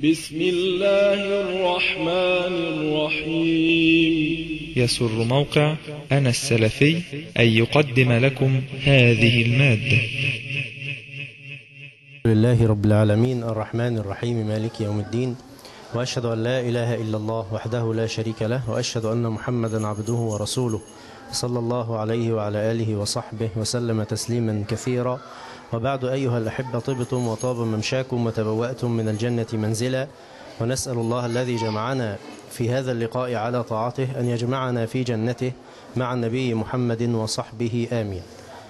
بسم الله الرحمن الرحيم يسر موقع أنا السلفي أن يقدم لكم هذه المادة لله رب العالمين الرحمن الرحيم مالك يوم الدين وأشهد أن لا إله إلا الله وحده لا شريك له وأشهد أن محمدا عبده ورسوله صلى الله عليه وعلى آله وصحبه وسلم تسليما كثيرا وبعد أيها الأحبة طبتم وطاب ممشاكم وتبوأتم من الجنة منزلا ونسأل الله الذي جمعنا في هذا اللقاء على طاعته أن يجمعنا في جنته مع النبي محمد وصحبه آمين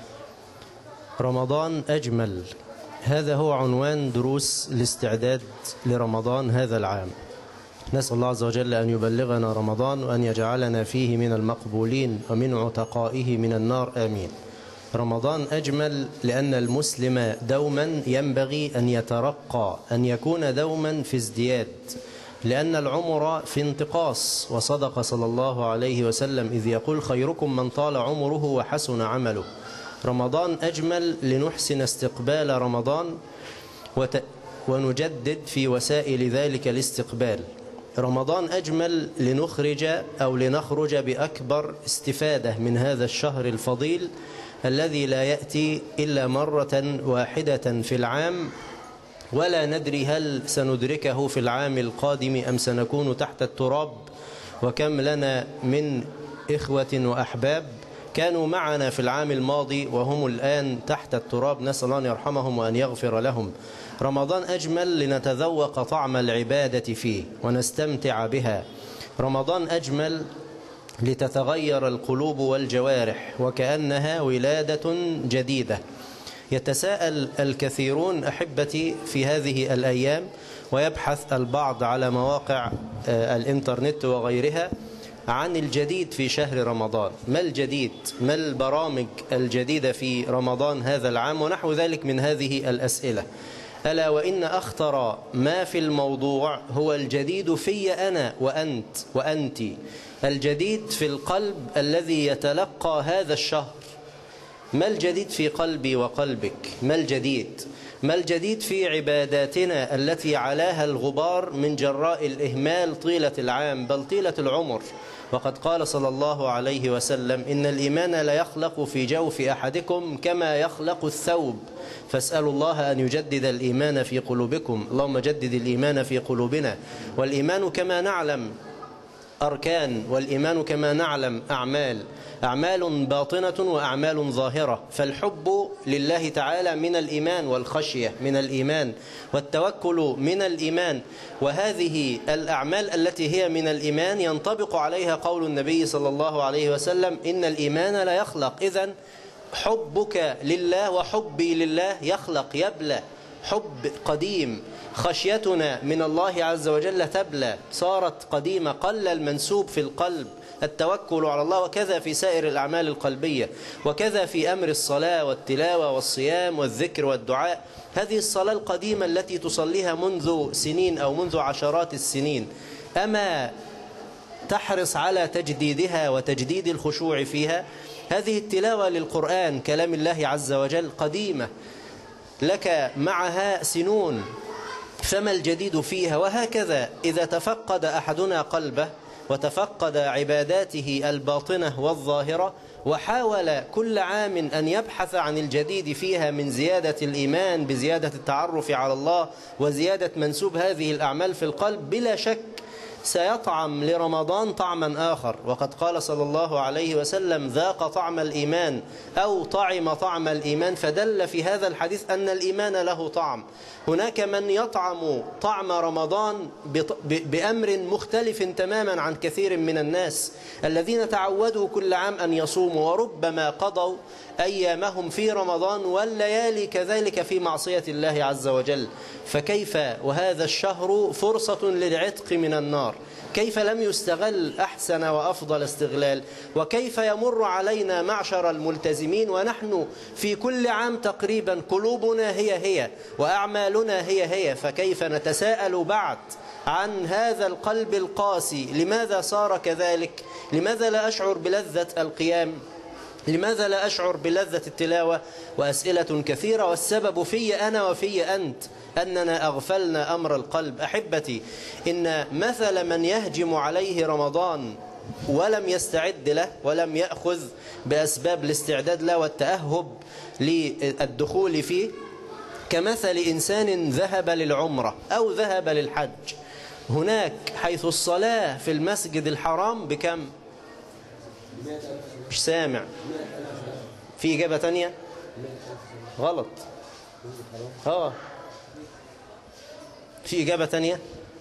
رمضان أجمل هذا هو عنوان دروس الاستعداد لرمضان هذا العام نسأل الله عز وجل أن يبلغنا رمضان وأن يجعلنا فيه من المقبولين ومن عتقائه من النار آمين رمضان أجمل لأن المسلم دوما ينبغي أن يترقى أن يكون دوما في ازدياد لأن العمر في انتقاص وصدق صلى الله عليه وسلم إذ يقول خيركم من طال عمره وحسن عمله رمضان أجمل لنحسن استقبال رمضان وت... ونجدد في وسائل ذلك الاستقبال رمضان أجمل لنخرج أو لنخرج بأكبر استفادة من هذا الشهر الفضيل الذي لا يأتي إلا مرة واحدة في العام ولا ندري هل سندركه في العام القادم أم سنكون تحت التراب وكم لنا من إخوة وأحباب كانوا معنا في العام الماضي وهم الآن تحت التراب نسأل الله أن يرحمهم وأن يغفر لهم رمضان أجمل لنتذوق طعم العبادة فيه ونستمتع بها رمضان أجمل لتتغير القلوب والجوارح وكأنها ولادة جديدة يتساءل الكثيرون أحبتي في هذه الأيام ويبحث البعض على مواقع الإنترنت وغيرها عن الجديد في شهر رمضان ما الجديد ما البرامج الجديدة في رمضان هذا العام ونحو ذلك من هذه الأسئلة ألا وإن أخطر ما في الموضوع هو الجديد في أنا وأنت وأنت الجديد في القلب الذي يتلقى هذا الشهر ما الجديد في قلبي وقلبك ما الجديد ما الجديد في عباداتنا التي علاها الغبار من جراء الإهمال طيلة العام بل طيلة العمر وقد قال صلى الله عليه وسلم إن الإيمان لا يخلق في جوف أحدكم كما يخلق الثوب فاسألوا الله أن يجدد الإيمان في قلوبكم اللهم جدد الإيمان في قلوبنا والإيمان كما نعلم أركان والإيمان كما نعلم أعمال أعمال باطنة وأعمال ظاهرة فالحب لله تعالى من الإيمان والخشية من الإيمان والتوكل من الإيمان وهذه الأعمال التي هي من الإيمان ينطبق عليها قول النبي صلى الله عليه وسلم إن الإيمان لا يخلق إذن حبك لله وحبي لله يخلق يبلى حب قديم خشيتنا من الله عز وجل تبلى صارت قديمة قل المنسوب في القلب التوكل على الله وكذا في سائر الأعمال القلبية وكذا في أمر الصلاة والتلاوة والصيام والذكر والدعاء هذه الصلاة القديمة التي تصليها منذ سنين أو منذ عشرات السنين أما تحرص على تجديدها وتجديد الخشوع فيها هذه التلاوة للقرآن كلام الله عز وجل قديمة لك معها سنون فما الجديد فيها وهكذا إذا تفقد أحدنا قلبه وتفقد عباداته الباطنة والظاهرة وحاول كل عام أن يبحث عن الجديد فيها من زيادة الإيمان بزيادة التعرف على الله وزيادة منسوب هذه الأعمال في القلب بلا شك سيطعم لرمضان طعما آخر وقد قال صلى الله عليه وسلم ذاق طعم الإيمان أو طعم طعم الإيمان فدل في هذا الحديث أن الإيمان له طعم هناك من يطعم طعم رمضان بأمر مختلف تماما عن كثير من الناس الذين تعودوا كل عام أن يصوموا وربما قضوا أيامهم في رمضان والليالي كذلك في معصية الله عز وجل فكيف وهذا الشهر فرصة للعتق من النار كيف لم يستغل أحسن وأفضل استغلال وكيف يمر علينا معشر الملتزمين ونحن في كل عام تقريبا قلوبنا هي هي وأعمالنا هي هي فكيف نتساءل بعد عن هذا القلب القاسي لماذا صار كذلك لماذا لا أشعر بلذة القيام لماذا لا أشعر بلذة التلاوة وأسئلة كثيرة والسبب في أنا وفي أنت أننا أغفلنا أمر القلب أحبتي إن مثل من يهجم عليه رمضان ولم يستعد له ولم يأخذ بأسباب الاستعداد له والتأهب للدخول فيه كمثل إنسان ذهب للعمرة أو ذهب للحج هناك حيث الصلاة في المسجد الحرام بكم مش سامع في إجابة تانية غلط اه في إجابة تانية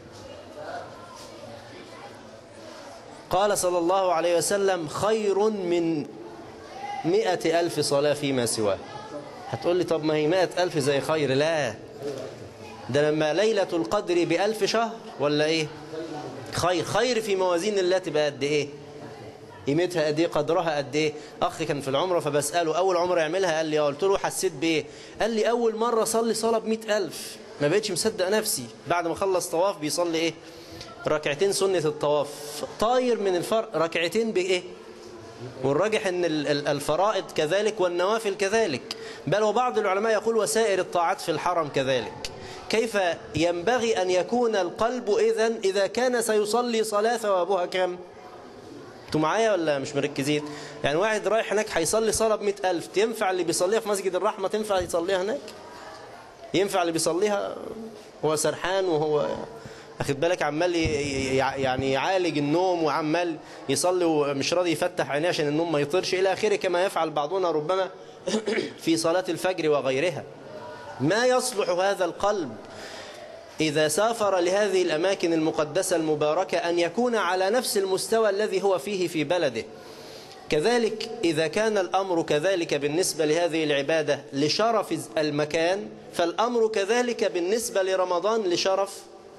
قال صلى الله عليه وسلم خير من مئة ألف صلاة فيما سواه هتقول لي طب ما هي مئة ألف زي خير لا ده لما ليلة القدر بألف شهر ولا إيه خير خير في موازين الله تبقى قد إيه قيمتها قد ايه قدرها قد ايه اخ كان في العمره فبساله اول عمره يعملها قال لي اه قلت له حسيت بايه قال لي اول مره اصلي صلاه ب ألف ما بقتش مصدق نفسي بعد ما خلص طواف بيصلي ايه ركعتين سنه الطواف طاير من الفرق ركعتين بايه والراجح ان الفرائض كذلك والنوافل كذلك بل وبعض العلماء يقول وسائر الطاعات في الحرم كذلك كيف ينبغي أن يكون القلب إذا إذا كان سيصلي صلاة ثوابها كم انتوا معايا ولا مش مركزين يعني واحد رايح هناك هيصلي صلاة بمئة ألف تنفع اللي بيصليها في مسجد الرحمة تنفع يصليها هناك ينفع اللي بيصليها هو سرحان وهو أخد بالك عمال يعني يعالج النوم وعمال يصلي ومش راضي يفتح عينيه عشان النوم ما يطيرش إلى آخره كما يفعل بعضنا ربما في صلاة الفجر وغيرها ما يصلح هذا القلب إذا سافر لهذه الأماكن المقدسة المباركة أن يكون على نفس المستوى الذي هو فيه في بلده كذلك إذا كان الأمر كذلك بالنسبة لهذه العبادة لشرف المكان فالأمر كذلك بالنسبة لرمضان لشرف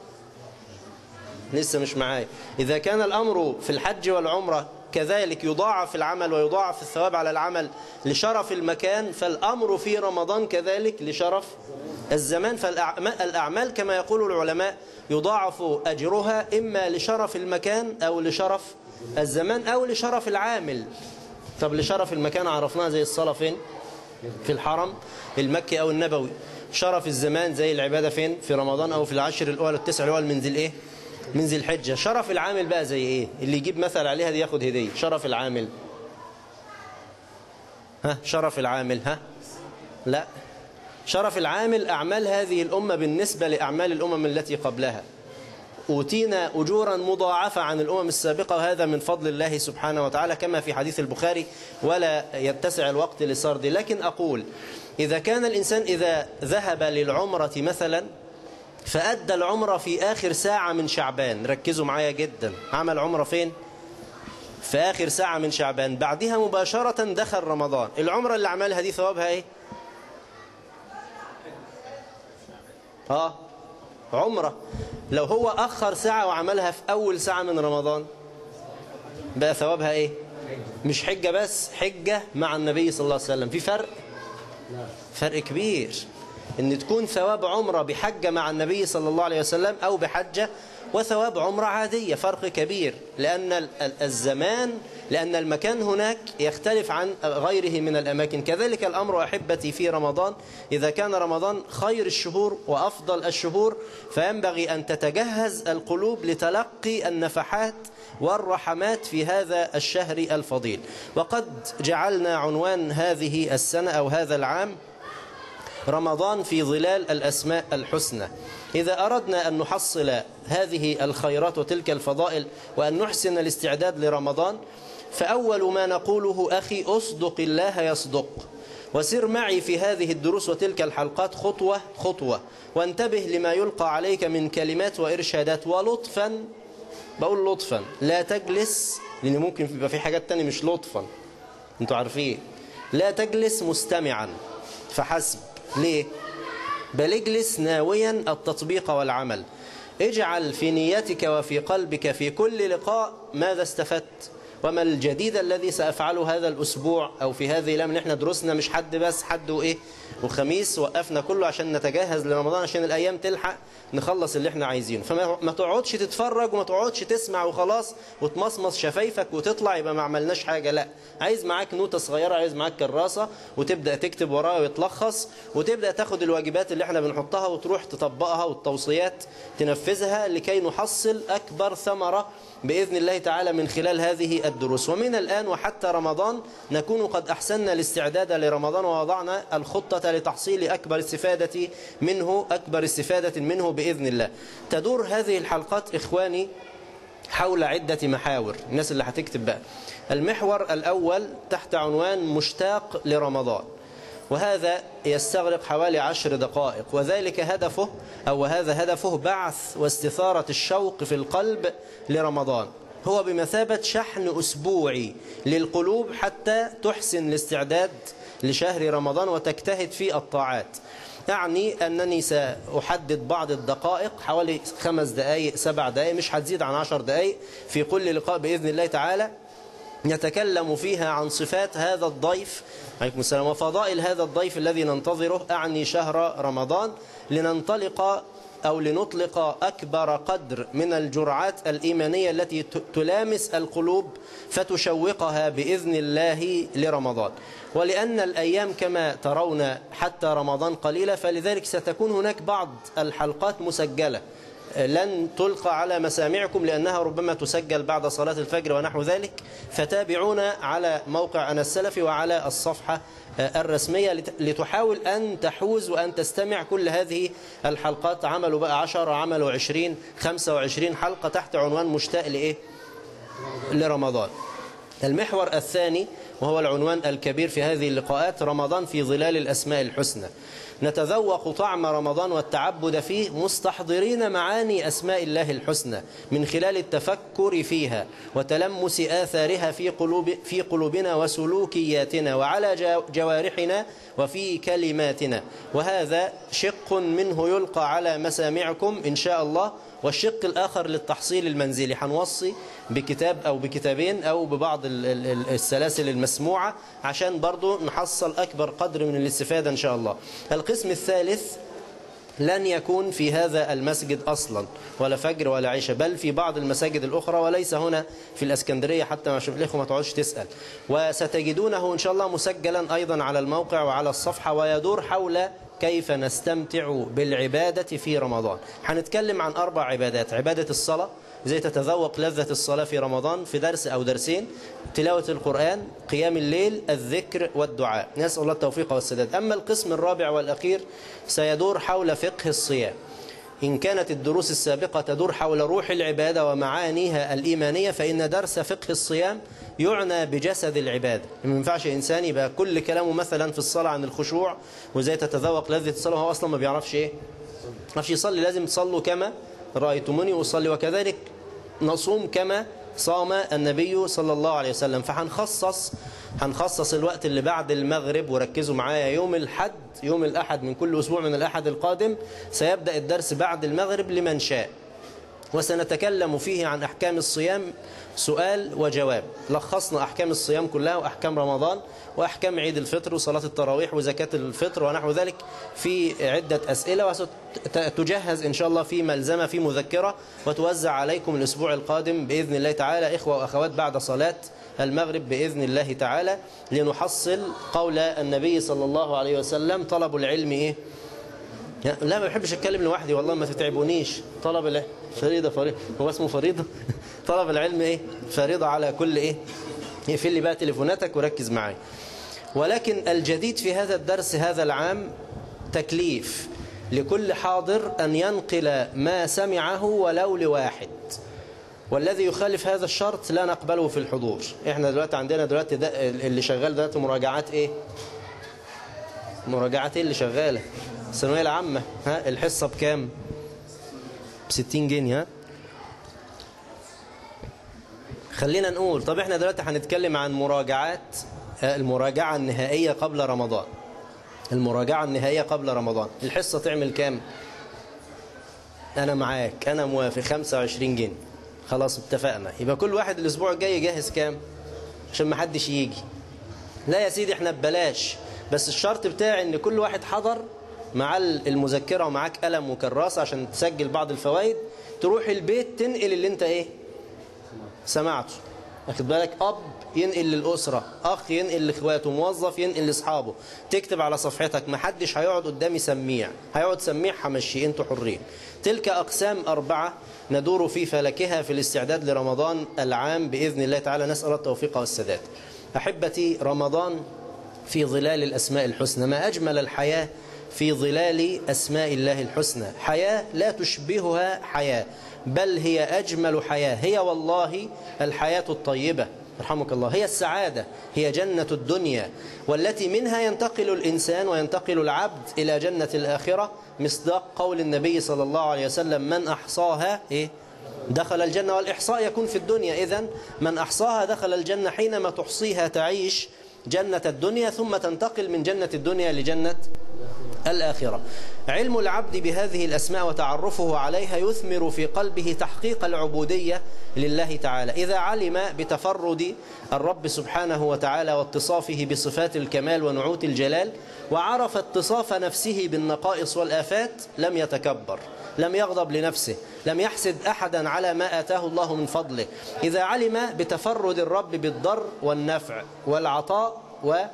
لسه مش معايا إذا كان الأمر في الحج والعمرة كذلك يضاعف العمل ويضاعف الثواب على العمل لشرف المكان فالأمر في رمضان كذلك لشرف الزمان فالأعمال كما يقول العلماء يضاعف أجرها إما لشرف المكان أو لشرف الزمان أو لشرف العامل طب لشرف المكان عرفناها زي الصلاة فين في الحرم المكي أو النبوي شرف الزمان زي العبادة فين في رمضان أو في العشر الأول التسع الأول من ذي الإيه من ذي الحجة شرف العامل بقى زي إيه اللي يجيب مثل عليها دي ياخد هدية شرف العامل ها شرف العامل ها لا شرف العامل أعمال هذه الأمة بالنسبة لأعمال الأمم التي قبلها أوتينا أجورا مضاعفة عن الأمم السابقة وهذا من فضل الله سبحانه وتعالى كما في حديث البخاري ولا يتسع الوقت لسرد لكن أقول إذا كان الإنسان إذا ذهب للعمرة مثلا فأدى العمرة في آخر ساعة من شعبان ركزوا معايا جدا عمل عمرة فين؟ في آخر ساعة من شعبان بعدها مباشرة دخل رمضان العمرة اللي عملها دي ثوابها إيه؟ اه عمرة لو هو أخر ساعة وعملها في أول ساعة من رمضان بقى ثوابها إيه مش حجة بس حجة مع النبي صلى الله عليه وسلم في فرق فرق كبير ان تكون ثواب عمرة بحجة مع النبي صلى الله عليه وسلم أو بحجة وثواب عمرة عادية فرق كبير لأن الزمان لأن المكان هناك يختلف عن غيره من الأماكن كذلك الأمر أحبتي في رمضان إذا كان رمضان خير الشهور وأفضل الشهور فينبغي أن تتجهز القلوب لتلقي النفحات والرحمات في هذا الشهر الفضيل وقد جعلنا عنوان هذه السنة أو هذا العام رمضان في ظلال الأسماء الحسنى إذا أردنا أن نحصل هذه الخيرات وتلك الفضائل وأن نحسن الاستعداد لرمضان فأول ما نقوله أخي أصدق الله يصدق وسر معي في هذه الدروس وتلك الحلقات خطوة خطوة وانتبه لما يلقى عليك من كلمات وإرشادات ولطفا بقول لطفا لا تجلس لأن ممكن يبقى في حاجات تانية مش لطفا انتوا عارفين لا تجلس مستمعا فحسب ليه بل اجلس ناويا التطبيق والعمل اجعل في نيتك وفي قلبك في كل لقاء ماذا استفدت وما الجديد الذي سأفعله هذا الأسبوع أو في هذه الأيام احنا دروسنا مش حد بس حد وإيه وخميس وقفنا كله عشان نتجهز لرمضان عشان الأيام تلحق نخلص اللي احنا عايزينه فما ما تقعدش تتفرج وما تقعدش تسمع وخلاص وتمصمص شفايفك وتطلع يبقى ما عملناش حاجة لا عايز معاك نوتة صغيرة عايز معاك كراسة وتبدأ تكتب وراها وتلخص وتبدأ تاخد الواجبات اللي احنا بنحطها وتروح تطبقها والتوصيات تنفذها لكي نحصل أكبر ثمرة بإذن الله تعالى من خلال هذه الدروس ومن الآن وحتى رمضان نكون قد أحسننا الاستعداد لرمضان ووضعنا الخطة لتحصيل أكبر استفادة منه أكبر استفادة منه بإذن الله تدور هذه الحلقات إخواني حول عدة محاور الناس اللي هتكتب بقى المحور الأول تحت عنوان مشتاق لرمضان وهذا يستغرق حوالي عشر دقائق وذلك هدفه أو هذا هدفه بعث واستثارة الشوق في القلب لرمضان هو بمثابة شحن أسبوعي للقلوب حتى تحسن الاستعداد لشهر رمضان وتجتهد في الطاعات يعني أنني سأحدد بعض الدقائق حوالي خمس دقائق سبع دقائق مش هتزيد عن عشر دقائق في كل لقاء بإذن الله تعالى نتكلم فيها عن صفات هذا الضيف عليكم السلام وفضائل هذا الضيف الذي ننتظره أعني شهر رمضان لننطلق أو لنطلق أكبر قدر من الجرعات الإيمانية التي تلامس القلوب فتشوقها بإذن الله لرمضان ولأن الأيام كما ترون حتى رمضان قليلة فلذلك ستكون هناك بعض الحلقات مسجلة لن تلقى على مسامعكم لأنها ربما تسجل بعد صلاة الفجر ونحو ذلك فتابعونا على موقع أنا السلفي وعلى الصفحة الرسمية لتحاول أن تحوز وأن تستمع كل هذه الحلقات عملوا بقى 10 عملوا 20 25 حلقة تحت عنوان مشتاق لإيه لرمضان المحور الثاني وهو العنوان الكبير في هذه اللقاءات رمضان في ظلال الأسماء الحسنى نتذوق طعم رمضان والتعبد فيه مستحضرين معاني أسماء الله الحسنى من خلال التفكر فيها وتلمس آثارها في, قلوب في قلوبنا وسلوكياتنا وعلى جوارحنا وفي كلماتنا وهذا شق منه يلقى على مسامعكم إن شاء الله والشق الآخر للتحصيل المنزلي هنوصي بكتاب أو بكتابين أو ببعض السلاسل المسموعة عشان برضو نحصل أكبر قدر من الاستفادة إن شاء الله القسم الثالث لن يكون في هذا المسجد أصلا ولا فجر ولا عشاء بل في بعض المساجد الأخرى وليس هنا في الأسكندرية حتى ما شوف الإخوة ما تقعدش تسأل وستجدونه إن شاء الله مسجلا أيضا على الموقع وعلى الصفحة ويدور حول كيف نستمتع بالعبادة في رمضان هنتكلم عن أربع عبادات عبادة الصلاة زي تتذوق لذة الصلاة في رمضان في درس أو درسين تلاوة القرآن قيام الليل الذكر والدعاء نسأل الله التوفيق والسداد أما القسم الرابع والأخير سيدور حول فقه الصيام إن كانت الدروس السابقة تدور حول روح العبادة ومعانيها الإيمانية فإن درس فقه الصيام يعنى بجسد العبادة ما ينفعش إنسان يبقى كل كلامه مثلا في الصلاة عن الخشوع وزي تتذوق لذة الصلاة وهو أصلا ما بيعرفش إيه ما بيعرفش يصلي لازم تصلوا كما رأيتموني أصلي وكذلك نصوم كما صام النبي صلى الله عليه وسلم فهنخصص هنخصص الوقت اللي بعد المغرب وركزوا معايا يوم الحد يوم الأحد من كل أسبوع من الأحد القادم سيبدأ الدرس بعد المغرب لمن شاء وسنتكلم فيه عن أحكام الصيام سؤال وجواب لخصنا أحكام الصيام كلها وأحكام رمضان وأحكام عيد الفطر وصلاة التراويح وزكاة الفطر ونحو ذلك في عدة أسئلة وستجهز إن شاء الله في ملزمة في مذكرة وتوزع عليكم الأسبوع القادم بإذن الله تعالى إخوة وأخوات بعد صلاة المغرب بإذن الله تعالى لنحصل قول النبي صلى الله عليه وسلم طلب العلم إيه لا ما بحبش اتكلم لوحدي والله ما تتعبونيش طلب العلم فريضة فريضة هو اسمه فريضة طلب العلم ايه فريضة على كل ايه يقفل لي بقى تليفوناتك وركز معايا ولكن الجديد في هذا الدرس هذا العام تكليف لكل حاضر أن ينقل ما سمعه ولو لواحد والذي يخالف هذا الشرط لا نقبله في الحضور احنا دلوقتي عندنا دلوقتي اللي شغال دلوقتي مراجعات ايه مراجعات ايه اللي شغاله الثانويه العامه ها الحصه بكام ب 60 جنيه ها خلينا نقول طب احنا دلوقتي هنتكلم عن مراجعات المراجعه النهائيه قبل رمضان المراجعه النهائيه قبل رمضان الحصه تعمل كام انا معاك انا موافق 25 جنيه خلاص اتفقنا يبقى كل واحد الاسبوع الجاي جاهز كام عشان ما حدش يجي لا يا سيدي احنا ببلاش بس الشرط بتاعي ان كل واحد حضر مع المذكرة ومعاك قلم وكراسة عشان تسجل بعض الفوائد تروح البيت تنقل اللي انت ايه سمعته واخد بالك اب ينقل للأسرة أخ ينقل لإخواته موظف ينقل لأصحابه تكتب على صفحتك ما حدش هيقعد قدامي سميع هيقعد سميع همشي انتوا حرين تلك أقسام أربعة ندور في فلكها في الاستعداد لرمضان العام بإذن الله تعالى نسأل التوفيق والسداد أحبتي رمضان في ظلال الأسماء الحسنى ما أجمل الحياة في ظلال أسماء الله الحسنى حياة لا تشبهها حياة بل هي أجمل حياة هي والله الحياة الطيبة رحمك الله هي السعادة هي جنة الدنيا والتي منها ينتقل الإنسان وينتقل العبد إلى جنة الآخرة مصداق قول النبي صلى الله عليه وسلم من أحصاها إيه؟ دخل الجنة والإحصاء يكون في الدنيا إذن من أحصاها دخل الجنة حينما تحصيها تعيش جنة الدنيا ثم تنتقل من جنة الدنيا لجنة الآخرة علم العبد بهذه الأسماء وتعرفه عليها يثمر في قلبه تحقيق العبودية لله تعالى إذا علم بتفرد الرب سبحانه وتعالى واتصافه بصفات الكمال ونعوت الجلال وعرف اتصاف نفسه بالنقائص والآفات لم يتكبر لم يغضب لنفسه لم يحسد أحدا على ما آتاه الله من فضله إذا علم بتفرد الرب بالضر والنفع والعطاء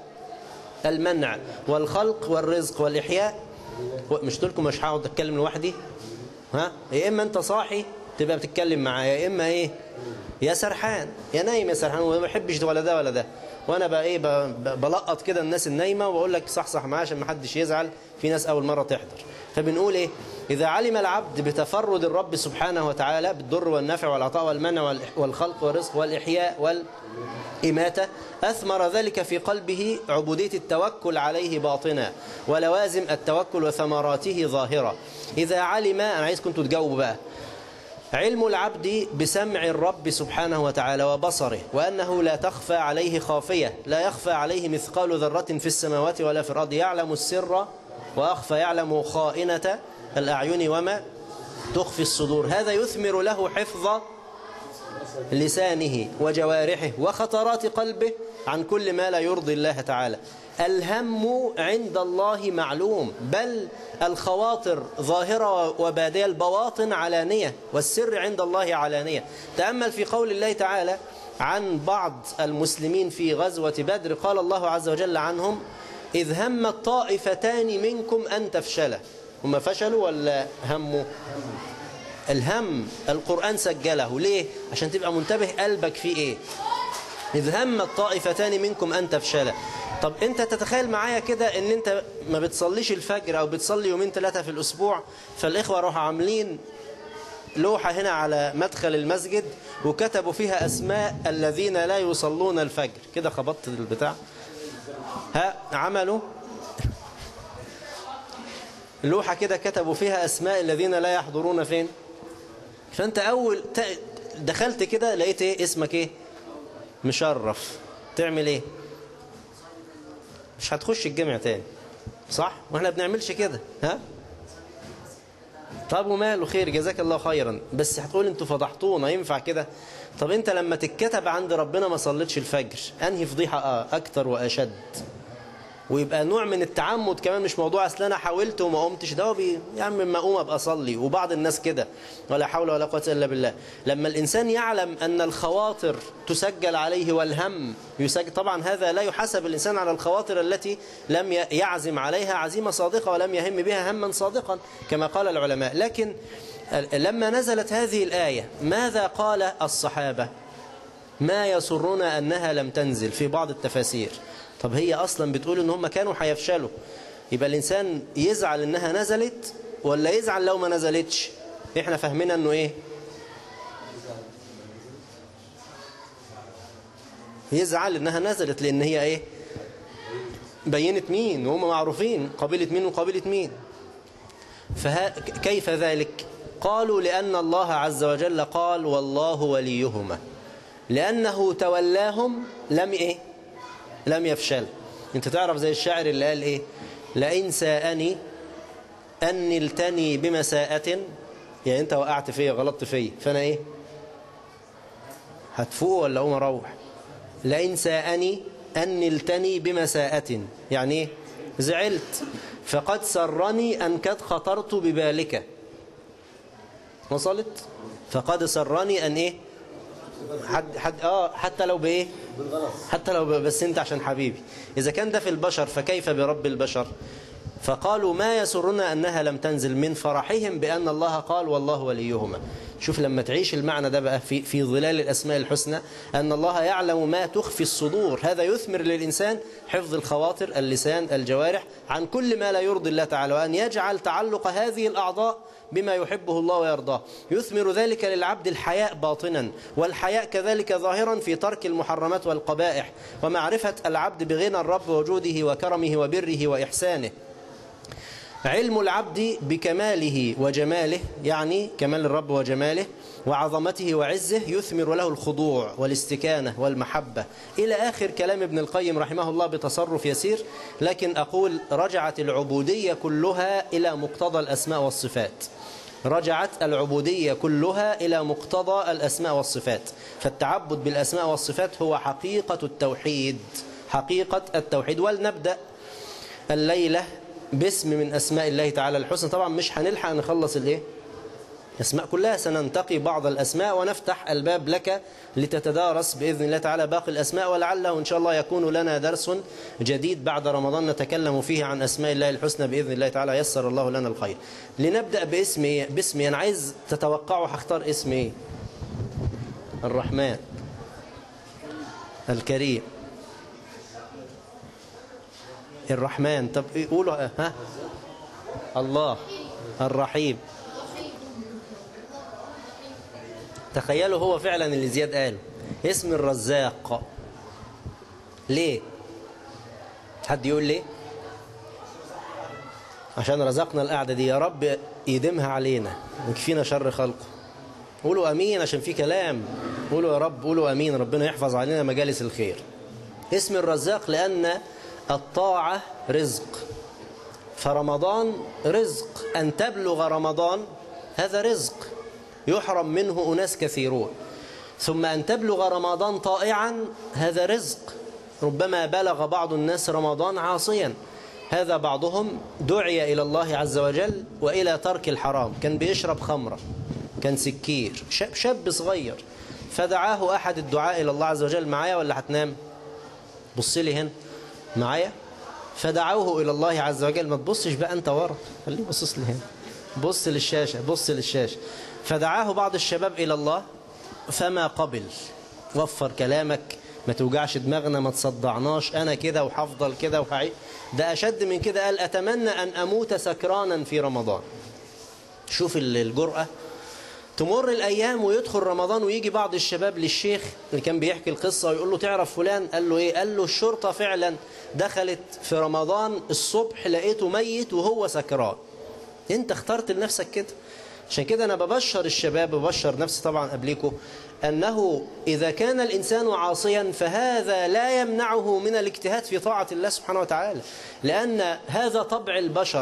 والمنع والخلق والرزق والإحياء مش تلكم مش هقعد أتكلم لوحدي ها يا إما أنت صاحي تبقى بتتكلم معايا يا إما إيه يا سرحان يا نايم يا سرحان وما بحبش ولا ده ولا ده وانا بقى ايه بلقط كده الناس النايمه واقول لك صحصح معاه عشان ما حدش يزعل في ناس اول مره تحضر فبنقول ايه إذا علم العبد بتفرد الرب سبحانه وتعالى بالضر والنفع والعطاء والمنع والخلق والرزق والإحياء والإماتة أثمر ذلك في قلبه عبودية التوكل عليه باطنا ولوازم التوكل وثمراته ظاهرة إذا علم أنا عايزكم تجاوبوا بقى علم العبد بسمع الرب سبحانه وتعالى وبصره وأنه لا تخفى عليه خافية لا يخفى عليه مثقال ذرة في السماوات ولا في الأرض يعلم السر وأخفى يعلم خائنة الأعين وما تخفي الصدور هذا يثمر له حفظ لسانه وجوارحه وخطرات قلبه عن كل ما لا يرضي الله تعالى الهم عند الله معلوم بل الخواطر ظاهرة وبادية البواطن علانية والسر عند الله علانية تأمل في قول الله تعالى عن بعض المسلمين في غزوة بدر قال الله عز وجل عنهم إذ هم الطائفتان منكم أن تفشلا هم فشلوا ولا هموا الهم القرآن سجله ليه عشان تبقى منتبه قلبك فيه ايه إذ هم الطائفتان منكم أن تفشلا طب انت تتخيل معايا كده ان انت ما بتصليش الفجر او بتصلي يومين ثلاثة في الاسبوع فالاخوة راحوا عاملين لوحة هنا على مدخل المسجد وكتبوا فيها اسماء الذين لا يصلون الفجر كده خبطت البتاع ها عملوا لوحة كده كتبوا فيها أسماء الذين لا يحضرون فين فأنت أول دخلت كده لقيت إيه اسمك إيه مشرف تعمل إيه مش هتخش الجامع تاني صح واحنا بنعملش كده ها طب وماله خير جزاك الله خيرا بس هتقول انتوا فضحتونا ينفع كده طب انت لما تتكتب عند ربنا ما صليتش الفجر انهي فضيحة اه اكتر واشد ويبقى نوع من التعمد كمان مش موضوع اصل انا حاولت وما قمتش ده بي يا عم ما اقوم ابقى اصلي وبعض الناس كده ولا حول ولا قوه الا بالله لما الانسان يعلم ان الخواطر تسجل عليه والهم يسجل طبعا هذا لا يحسب الانسان على الخواطر التي لم يعزم عليها عزيمه صادقه ولم يهم بها هما صادقا كما قال العلماء لكن لما نزلت هذه الايه ماذا قال الصحابه ما يسرنا انها لم تنزل في بعض التفاسير طب هي أصلا بتقول إن هم كانوا هيفشلوا يبقى الإنسان يزعل إنها نزلت ولا يزعل لو ما نزلتش إحنا فاهمين إنه إيه يزعل إنها نزلت لأن هي إيه بينت مين وهم معروفين قبيلة مين وقبيلة مين فها كيف ذلك قالوا لأن الله عز وجل قال والله وليهما لأنه تولاهم لم إيه لم يفشل انت تعرف زي الشاعر اللي قال ايه لئن ساءني أن نلتني بمساءة يعني انت وقعت فيا غلطت فيا فانا ايه هتفوق ولا أقوم أروح لئن ساءني أن نلتني بمساءة يعني إيه زعلت فقد سرني أن قد خطرت ببالك وصلت فقد سرني أن إيه حد حد اه حتى لو بايه حتى لو ب- بس انت عشان حبيبي اذا كان ده في البشر فكيف برب البشر فقالوا ما يسرنا انها لم تنزل من فرحهم بان الله قال والله وليهما شوف لما تعيش المعنى ده بقى في في ظلال الاسماء الحسنى ان الله يعلم ما تخفي الصدور هذا يثمر للانسان حفظ الخواطر اللسان الجوارح عن كل ما لا يرضي الله تعالى وان يجعل تعلق هذه الاعضاء بما يحبه الله ويرضاه يثمر ذلك للعبد الحياء باطنا والحياء كذلك ظاهرا في ترك المحرمات والقبائح ومعرفة العبد بغنى الرب وجوده وكرمه وبره وإحسانه علم العبد بكماله وجماله يعني كمال الرب وجماله وعظمته وعزه يثمر له الخضوع والاستكانة والمحبة إلى آخر كلام ابن القيم رحمه الله بتصرف يسير لكن أقول رجعت العبودية كلها إلى مقتضى الأسماء والصفات رجعت العبودية كلها إلى مقتضى الأسماء والصفات فالتعبد بالأسماء والصفات هو حقيقة التوحيد حقيقة التوحيد ولنبدأ الليلة باسم من أسماء الله تعالى الحسنى طبعا مش هنلحق نخلص الإيه أسماء كلها سننتقي بعض الأسماء ونفتح الباب لك لتتدارس بإذن الله تعالى باقي الأسماء ولعله إن شاء الله يكون لنا درس جديد بعد رمضان نتكلم فيه عن أسماء الله الحسنى بإذن الله تعالى يسر الله لنا الخير لنبدأ باسم إيه؟ باسم أنا عايز تتوقعوا هختار اسم إيه الرحمن الكريم الرحمن طب إيه قولوا ها الله الرحيم تخيلوا هو فعلا اللي زياد قاله اسم الرزاق ليه حد يقول ليه عشان رزقنا القعدة دي يا رب يديمها علينا ويكفينا شر خلقه قولوا امين عشان في كلام قولوا يا رب قولوا امين ربنا يحفظ علينا مجالس الخير اسم الرزاق لان الطاعة رزق فرمضان رزق أن تبلغ رمضان هذا رزق يحرم منه أناس كثيرون ثم أن تبلغ رمضان طائعا هذا رزق ربما بلغ بعض الناس رمضان عاصيا هذا بعضهم دعي إلى الله عز وجل وإلى ترك الحرام كان بيشرب خمرة كان سكير شاب, شاب صغير فدعاه أحد الدعاء إلى الله عز وجل معايا ولا هتنام بص لي هنا معايا فدعوه إلى الله عز وجل ما تبصش بقى أنت ورا خليه بصص لي هنا بص للشاشة بص للشاشة فدعاه بعض الشباب إلى الله فما قبل وفر كلامك ما توجعش دماغنا ما تصدعناش أنا كده وحفضل كده وهعي ده أشد من كده قال أتمنى أن أموت سكرانا في رمضان شوف الجرأة تمر الأيام ويدخل رمضان ويجي بعض الشباب للشيخ اللي كان بيحكي القصة ويقول له تعرف فلان قال له إيه قال له الشرطة فعلا دخلت في رمضان الصبح لقيته ميت وهو سكران انت اخترت لنفسك كده عشان كده أنا ببشر الشباب ببشر نفسي طبعا قبليكم أنه إذا كان الإنسان عاصيا فهذا لا يمنعه من الاجتهاد في طاعة الله سبحانه وتعالى لأن هذا طبع البشر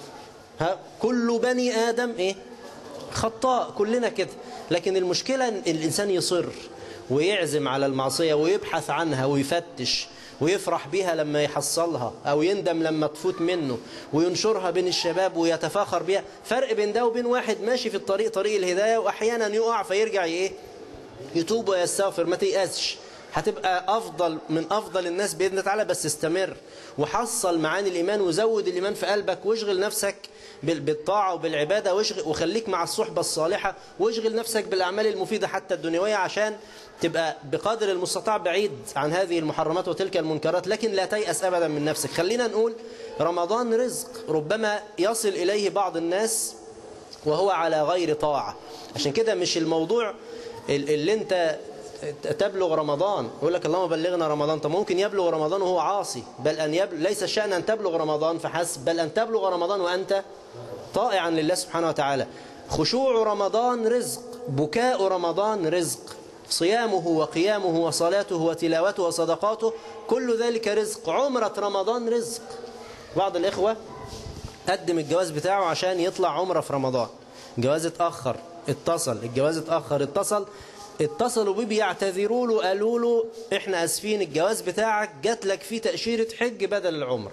ها كل بني آدم إيه خطاء كلنا كده لكن المشكلة إن الإنسان يصر ويعزم على المعصية ويبحث عنها ويفتش ويفرح بها لما يحصلها أو يندم لما تفوت منه وينشرها بين الشباب ويتفاخر بها فرق بين ده وبين واحد ماشي في الطريق طريق الهداية وأحيانا يقع فيرجع إيه يتوب ويستغفر ما تيأسش هتبقى أفضل من أفضل الناس بإذن الله تعالى بس استمر وحصل معاني الإيمان وزود الإيمان في قلبك واشغل نفسك بالطاعة وبالعبادة واشغل وخليك مع الصحبة الصالحة واشغل نفسك بالأعمال المفيدة حتى الدنيوية عشان تبقى بقدر المستطاع بعيد عن هذه المحرمات وتلك المنكرات لكن لا تيأس أبدا من نفسك خلينا نقول رمضان رزق ربما يصل إليه بعض الناس وهو على غير طاعة عشان كده مش الموضوع اللي انت تبلغ رمضان يقول لك اللهم بلغنا رمضان طب ممكن يبلغ رمضان وهو عاصي بل أن يبلغ ليس الشأن أن تبلغ رمضان فحسب بل أن تبلغ رمضان وأنت طائعا لله سبحانه وتعالى خشوع رمضان رزق بكاء رمضان رزق صيامه وقيامه وصلاته وتلاوته وصدقاته كل ذلك رزق عمرة رمضان رزق بعض الإخوة قدم الجواز بتاعه عشان يطلع عمرة في رمضان جواز اتأخر اتصل الجواز اتأخر اتصل اتصلوا بيه بيعتذروا له قالوا له احنا اسفين الجواز بتاعك جات لك فيه تأشيرة حج بدل العمر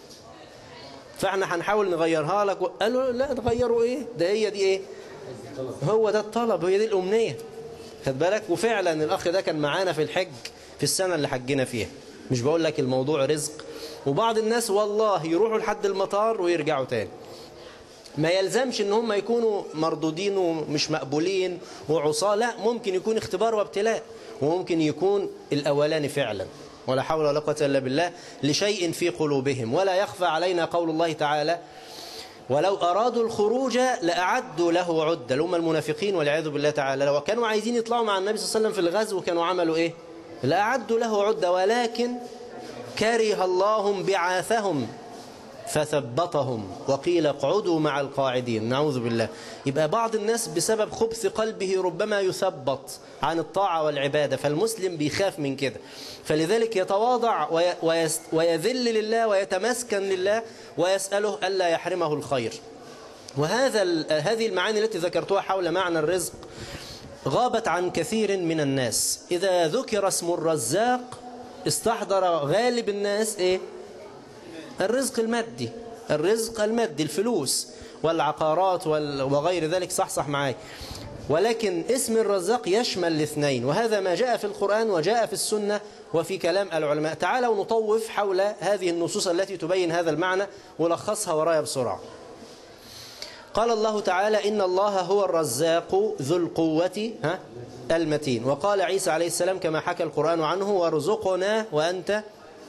فاحنا هنحاول نغيرها لك قالوا لا تغيروا ايه ده هي دي ايه هو ده الطلب هي دي الأمنية خد بالك وفعلا الأخ ده كان معانا في الحج في السنة اللي حجنا فيها مش بقول لك الموضوع رزق وبعض الناس والله يروحوا لحد المطار ويرجعوا تاني ما يلزمش ان هم يكونوا مردودين ومش مقبولين وعصاة لا ممكن يكون اختبار وابتلاء وممكن يكون الاولاني فعلا ولا حول ولا قوه الا بالله لشيء في قلوبهم ولا يخفى علينا قول الله تعالى ولو أرادوا الخروج لأعدوا له عدة هم المنافقين والعياذ بالله تعالى لو كانوا عايزين يطلعوا مع النبي صلى الله عليه وسلم في الغزو كانوا عملوا إيه لأعدوا له عدة ولكن كره الله بعاثهم فثبطهم وقيل اقعدوا مع القاعدين نعوذ بالله يبقى بعض الناس بسبب خبث قلبه ربما يثبط عن الطاعة والعبادة فالمسلم بيخاف من كده فلذلك يتواضع ويذل لله ويتمسكن لله ويسأله ألا يحرمه الخير وهذا هذه المعاني التي ذكرتها حول معنى الرزق غابت عن كثير من الناس إذا ذكر اسم الرزاق استحضر غالب الناس إيه الرزق المادي الرزق المادي الفلوس والعقارات وغير ذلك صح صح معاي ولكن اسم الرزاق يشمل الاثنين وهذا ما جاء في القرآن وجاء في السنة وفي كلام العلماء تعالوا نطوف حول هذه النصوص التي تبين هذا المعنى ولخصها ورايا بسرعة قال الله تعالى إن الله هو الرزاق ذو القوة ها المتين وقال عيسى عليه السلام كما حكى القرآن عنه وارزقنا وأنت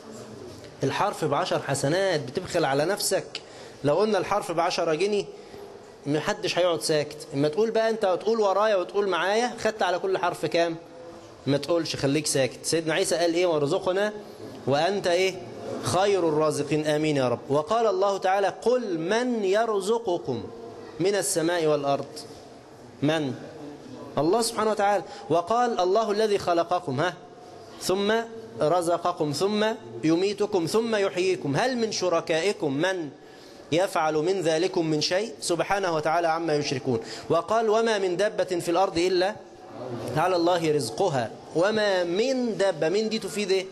الحرف بعشر حسنات بتبخل على نفسك لو قلنا الحرف بعشرة جنيه محدش هيقعد ساكت اما تقول بقى انت وتقول ورايا وتقول معايا خدت على كل حرف كام ما تقولش خليك ساكت سيدنا عيسى قال ايه وارزقنا وانت ايه خير الرازقين امين يا رب وقال الله تعالى قل من يرزقكم من السماء والارض من الله سبحانه وتعالى وقال الله الذي خلقكم ها ثم رزقكم ثم يميتكم ثم يحييكم هل من شركائكم من يفعل من ذلكم من شيء سبحانه وتعالى عما يشركون وقال وما من دابة في الأرض إلا على الله رزقها وما من دابة من دي تفيد إيه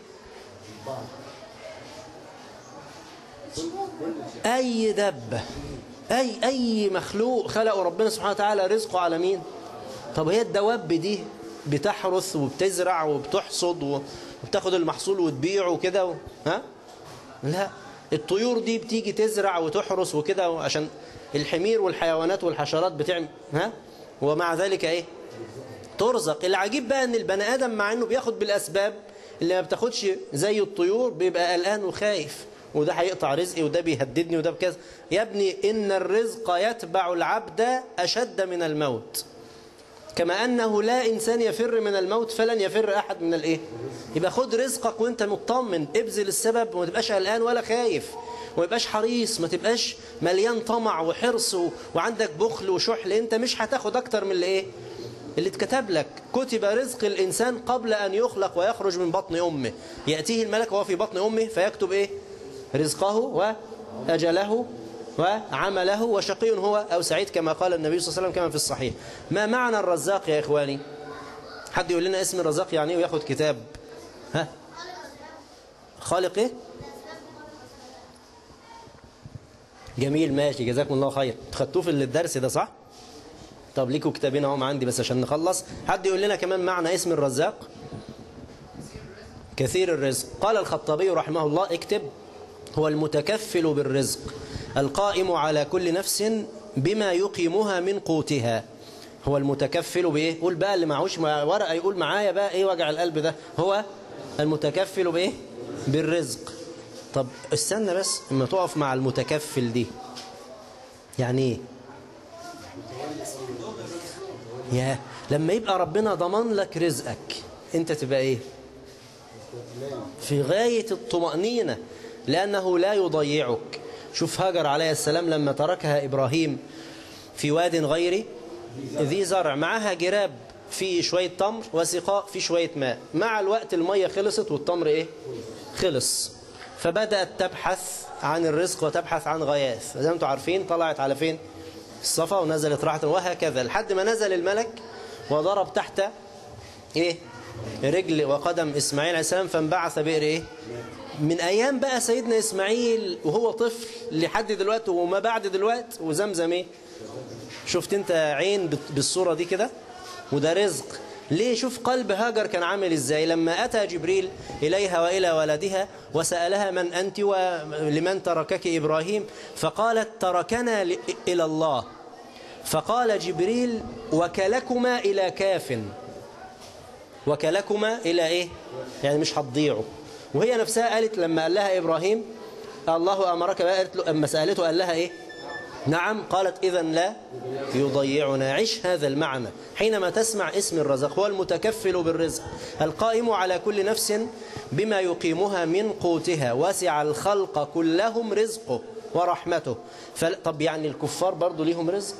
أي دابة أي, أي مخلوق خلقه ربنا سبحانه وتعالى رزقه على مين طب هي الدواب دي بتحرث وبتزرع وبتحصد وبتاخد المحصول وتبيعه وكده و... ها لا الطيور دي بتيجي تزرع وتحرس وكده عشان الحمير والحيوانات والحشرات بتعمل ها ومع ذلك ايه ترزق العجيب بقى ان البني ادم مع انه بياخد بالاسباب اللي ما بتاخدش زي الطيور بيبقى قلقان وخايف وده هيقطع رزقي وده بيهددني وده بكذا يا ابني ان الرزق يتبع العبد اشد من الموت كما أنه لا إنسان يفر من الموت فلن يفر أحد من الإيه يبقى خد رزقك وانت مطمن ابذل السبب وما تبقاش قلقان ولا خايف وما تبقاش حريص ما تبقاش مليان طمع وحرص وعندك بخل وشحل انت مش هتاخد اكتر من اللي ايه اللي اتكتب لك كتب رزق الإنسان قبل أن يخلق ويخرج من بطن أمه يأتيه الملك وهو في بطن أمه فيكتب إيه رزقه وأجله وعمله وشقي هو أو سعيد كما قال النبي صلى الله عليه وسلم كما في الصحيح ما معنى الرزاق يا إخواني حد يقول لنا اسم الرزاق يعني ايه وياخد كتاب ها خالق ايه جميل ماشي جزاكم الله خير خدتوه في الدرس ده صح طب ليكوا كتابين اهم عندي بس عشان نخلص حد يقول لنا كمان معنى اسم الرزاق كثير الرزق قال الخطابي رحمه الله اكتب هو المتكفل بالرزق القائم على كل نفس بما يقيمها من قوتها هو المتكفل بايه قول بقى اللي معهوش ورقه يقول معايا بقى ايه وجع القلب ده هو المتكفل بايه بالرزق طب استنى بس اما تقف مع المتكفل دي يعني ايه يا لما يبقى ربنا ضمن لك رزقك انت تبقى ايه في غاية الطمأنينة لأنه لا يضيعك شوف هاجر عليه السلام لما تركها إبراهيم في واد غير ذي زرع معها جراب فيه شوية تمر وسقاء فيه شوية ماء مع الوقت المية خلصت والتمر ايه خلص فبدأت تبحث عن الرزق وتبحث عن غياث زي ما انتم عارفين طلعت على فين الصفا ونزلت راحة وهكذا لحد ما نزل الملك وضرب تحت ايه رجل وقدم اسماعيل عليه السلام فانبعث بئر ايه من ايام بقى سيدنا اسماعيل وهو طفل لحد دلوقتي وما بعد دلوقتي وزمزم ايه شفت انت عين بالصورة دي كده وده رزق ليه شوف قلب هاجر كان عامل ازاي لما أتى جبريل إليها وإلى ولدها وسألها من أنت ولمن تركك إبراهيم فقالت تركنا إلى الله فقال جبريل وكلكما إلى كاف وكلكما إلى إيه يعني مش هتضيعوا وهي نفسها قالت لما قال لها إبراهيم الله أمرك بقى قالت له أما سألته قال لها إيه نعم قالت إذا لا يضيعنا عش هذا المعنى حينما تسمع اسم الرزق هو المتكفل بالرزق القائم على كل نفس بما يقيمها من قوتها وسع الخلق كلهم رزقه ورحمته طب يعني الكفار برضو ليهم رزق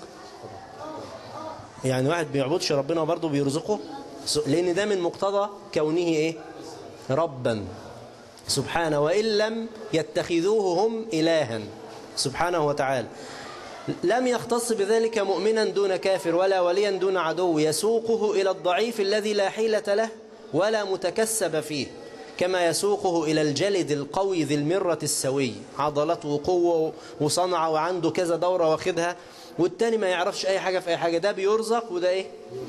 يعني واحد بيعبدش ربنا برضو بيرزقه لأن ده من مقتضى كونه إيه ربا سبحانه وإن لم يتخذوه هم إلها سبحانه وتعالى لم يختص بذلك مؤمنا دون كافر ولا وليا دون عدو يسوقه إلى الضعيف الذي لا حيلة له ولا متكسب فيه كما يسوقه إلى الجلد القوي ذي المرة السوي عضلته قوة وصنعة وعنده كذا دورة واخدها والتاني ما يعرفش أي حاجة في أي حاجة ده بيرزق وده إيه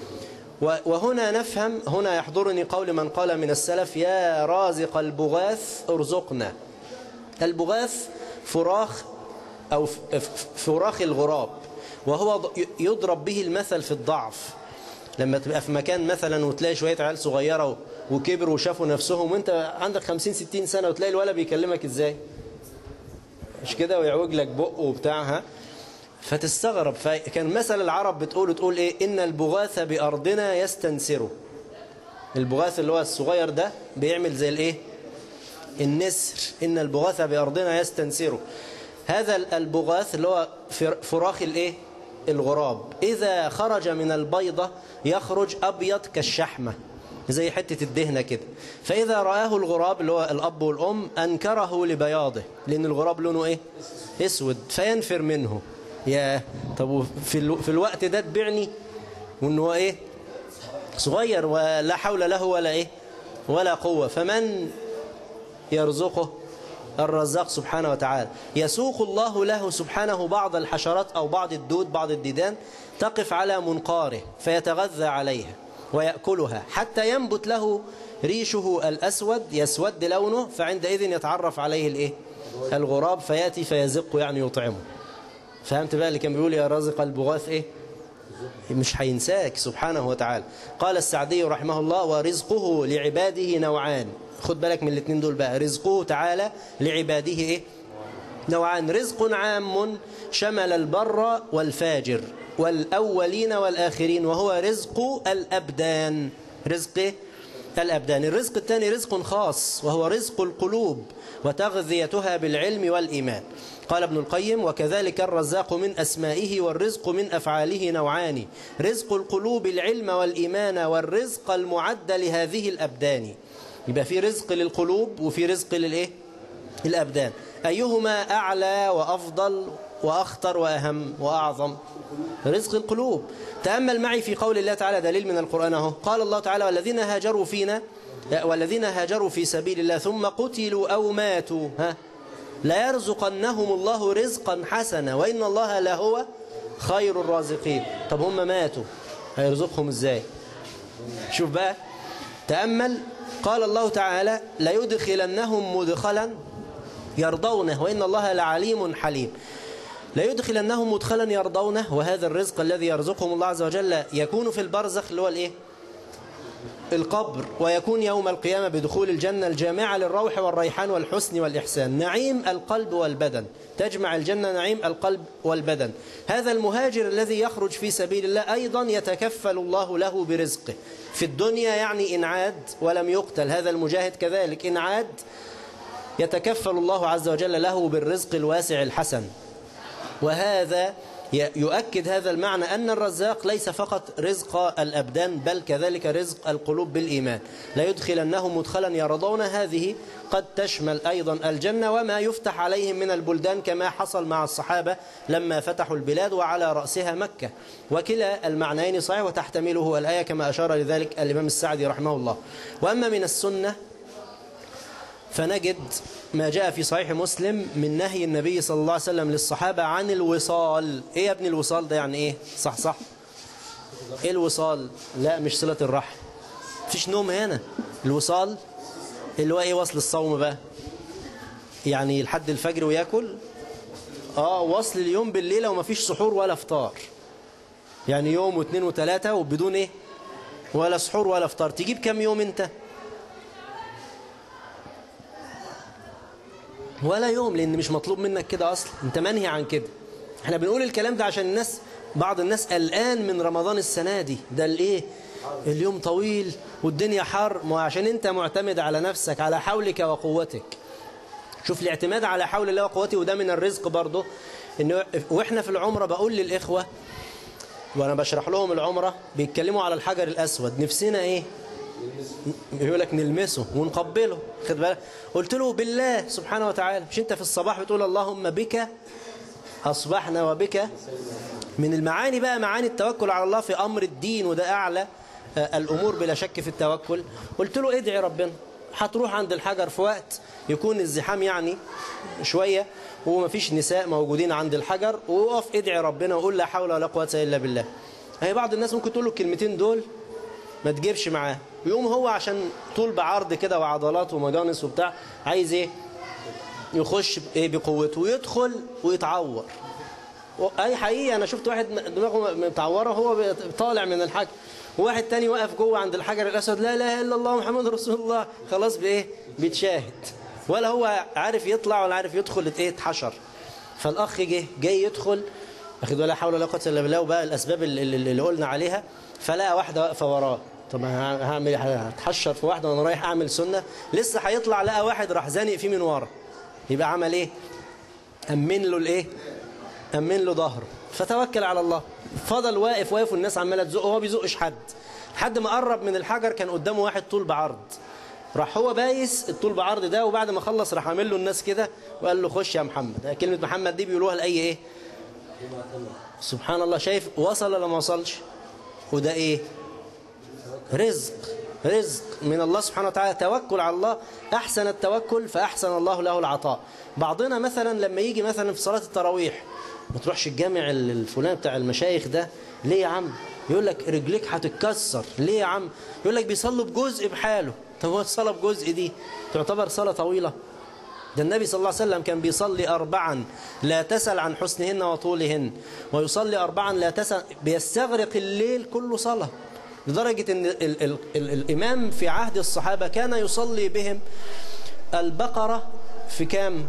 وهنا نفهم هنا يحضرني قول من قال من السلف يا رازق البغاث ارزقنا البغاث فراخ أو فراخ الغراب وهو يضرب به المثل في الضعف لما تبقى في مكان مثلا وتلاقي شوية عيال صغيرة وكبروا وشافوا نفسهم وانت عندك 50 60 سنة وتلاقي الولد بيكلمك ازاي مش كده ويعوج لك بقه وبتاعها فتستغرب فكان مثل العرب بتقول تقول ايه ان البغاث بأرضنا يستنسره البغاث اللي هو الصغير ده بيعمل زي الايه النسر ان البغاث بأرضنا يستنسره هذا البغاث اللي هو فراخ الايه الغراب إذا خرج من البيضة يخرج أبيض كالشحمة زي حتة الدهنة كده فإذا رآه الغراب اللي هو الأب والأم أنكره لبياضه لأن الغراب لونه إيه اسود فينفر منه يا طب في, الو... في الوقت ده تبعني وأنه إيه صغير ولا حول له ولا إيه ولا قوة فمن يرزقه الرزاق سبحانه وتعالى يسوق الله له سبحانه بعض الحشرات أو بعض الدود بعض الديدان تقف على منقاره فيتغذى عليها ويأكلها حتى ينبت له ريشه الأسود يسود لونه فعندئذ يتعرف عليه الإيه؟ الغراب فيأتي فيزق يعني يطعمه فهمت بقى اللي كان بيقول يا رازق البغاث إيه مش هينساك سبحانه وتعالى قال السعدي رحمه الله ورزقه لعباده نوعان خد بالك من الاثنين دول بقى رزقه تعالى لعباده إيه؟ نوعان رزق عام شمل البر والفاجر والأولين والآخرين وهو رزق الأبدان رزق الأبدان الرزق الثاني رزق خاص وهو رزق القلوب وتغذيتها بالعلم والإيمان قال ابن القيم وكذلك الرزاق من أسمائه والرزق من أفعاله نوعان رزق القلوب العلم والإيمان والرزق المعد لهذه الأبدان يبقى في رزق للقلوب وفي رزق للإيه؟ الأبدان أيهما أعلى وأفضل وأخطر وأهم وأعظم رزق القلوب تأمل معي في قول الله تعالى دليل من القرآن اهو قال الله تعالى والذين هاجروا فينا والذين هاجروا في سبيل الله ثم قتلوا أو ماتوا ها لا يرزقنهم الله رزقا حسنا وإن الله لهو خير الرازقين طب هم ماتوا هيرزقهم ازاي شوف بقى تأمل قال الله تعالى ليدخلنهم مدخلا يرضونه وإن الله لعليم حليم لا يدخلنهم مدخلا يرضونه وهذا الرزق الذي يرزقهم الله عز وجل يكون في البرزخ اللي هو الايه القبر ويكون يوم القيامة بدخول الجنة الجامعة للروح والريحان والحسن والإحسان نعيم القلب والبدن تجمع الجنة نعيم القلب والبدن هذا المهاجر الذي يخرج في سبيل الله أيضا يتكفل الله له برزقه في الدنيا يعني إنعاد ولم يقتل هذا المجاهد كذلك إنعاد يتكفل الله عز وجل له بالرزق الواسع الحسن وهذا يؤكد هذا المعنى أن الرزاق ليس فقط رزق الأبدان بل كذلك رزق القلوب بالإيمان لا يدخلنهم مدخلا يرضون هذه قد تشمل أيضا الجنة وما يفتح عليهم من البلدان كما حصل مع الصحابة لما فتحوا البلاد وعلى رأسها مكة وكلا المعنيين صحيح وتحتمله الآية كما أشار لذلك الإمام السعدي رحمه الله وأما من السنة فنجد ما جاء في صحيح مسلم من نهي النبي صلى الله عليه وسلم للصحابة عن الوصال ايه يا ابن الوصال ده يعني ايه صح صح ايه الوصال لا مش صلة الرحم مفيش نوم هنا الوصال اللي هو ايه وصل الصوم بقى يعني لحد الفجر وياكل اه وصل اليوم بالليلة ومفيش سحور ولا فطار يعني يوم واثنين وثلاثة وبدون ايه ولا سحور ولا فطار تجيب كم يوم انت ولا يوم لان مش مطلوب منك كده اصلا انت منهي عن كده احنا بنقول الكلام ده عشان الناس بعض الناس قلقان من رمضان السنة دي ده الايه اليوم طويل والدنيا حر ما عشان انت معتمد على نفسك على حولك وقوتك شوف الاعتماد على حول الله وقوته وده من الرزق برضه انه واحنا في العمرة بقول للإخوة وانا بشرح لهم العمرة بيتكلموا على الحجر الأسود نفسنا ايه يقول لك نلمسه ونقبله خد بالك قلت له بالله سبحانه وتعالى مش انت في الصباح بتقول اللهم بك أصبحنا وبك من المعاني بقى معاني التوكل على الله في أمر الدين وده أعلى الأمور بلا شك في التوكل قلت له ادعي ربنا هتروح عند الحجر في وقت يكون الزحام يعني شوية ومفيش نساء موجودين عند الحجر ووقف ادعي ربنا وقول لا حول ولا قوة إلا بالله هي بعض الناس ممكن تقول له الكلمتين دول ما تجيبش معاه يقوم هو عشان طول بعرض كده وعضلات ومجانس وبتاع عايز ايه يخش ايه بقوته ويدخل ويتعور اي حقيقي انا شفت واحد دماغه متعوره وهو طالع من الحجر وواحد تاني واقف جوه عند الحجر الاسود لا اله الا الله محمد رسول الله خلاص بايه بيتشاهد ولا هو عارف يطلع ولا عارف يدخل ايه اتحشر فالاخ جه جاي يدخل اخد ولا حول ولا قوه الا بالله وبقى الاسباب اللي, اللي قلنا عليها فلقى واحده واقفه وراه طب هعمل هتحشر في واحده وانا رايح اعمل سنه لسه هيطلع لقى واحد راح زانق فيه من ورا يبقى عمل ايه امن له الايه امن له ظهره فتوكل على الله فضل واقف واقف والناس عماله تزقه وهو بيزقش حد لحد ما قرب من الحجر كان قدامه واحد طول بعرض راح هو بايس الطول بعرض ده وبعد ما خلص راح عامل له الناس كده وقال له خش يا محمد كلمه محمد دي بيقولوها لاي ايه سبحان الله شايف وصل ولا ما وصلش وده ايه رزق رزق من الله سبحانه وتعالى توكل على الله أحسن التوكل فأحسن الله له العطاء بعضنا مثلا لما يجي مثلا في صلاة التراويح ما تروحش الجامع الفلاني بتاع المشايخ ده ليه يا عم يقول لك رجليك هتتكسر ليه يا عم يقول لك بيصلوا بجزء بحاله طب هو الصلاة بجزء دي تعتبر صلاة طويلة ده النبي صلى الله عليه وسلم كان بيصلي أربعا لا تسأل عن حسنهن وطولهن ويصلي أربعا لا تسأل بيستغرق الليل كله صلاة لدرجة أن ال ال ال الإمام في عهد الصحابة كان يصلي بهم البقرة في كام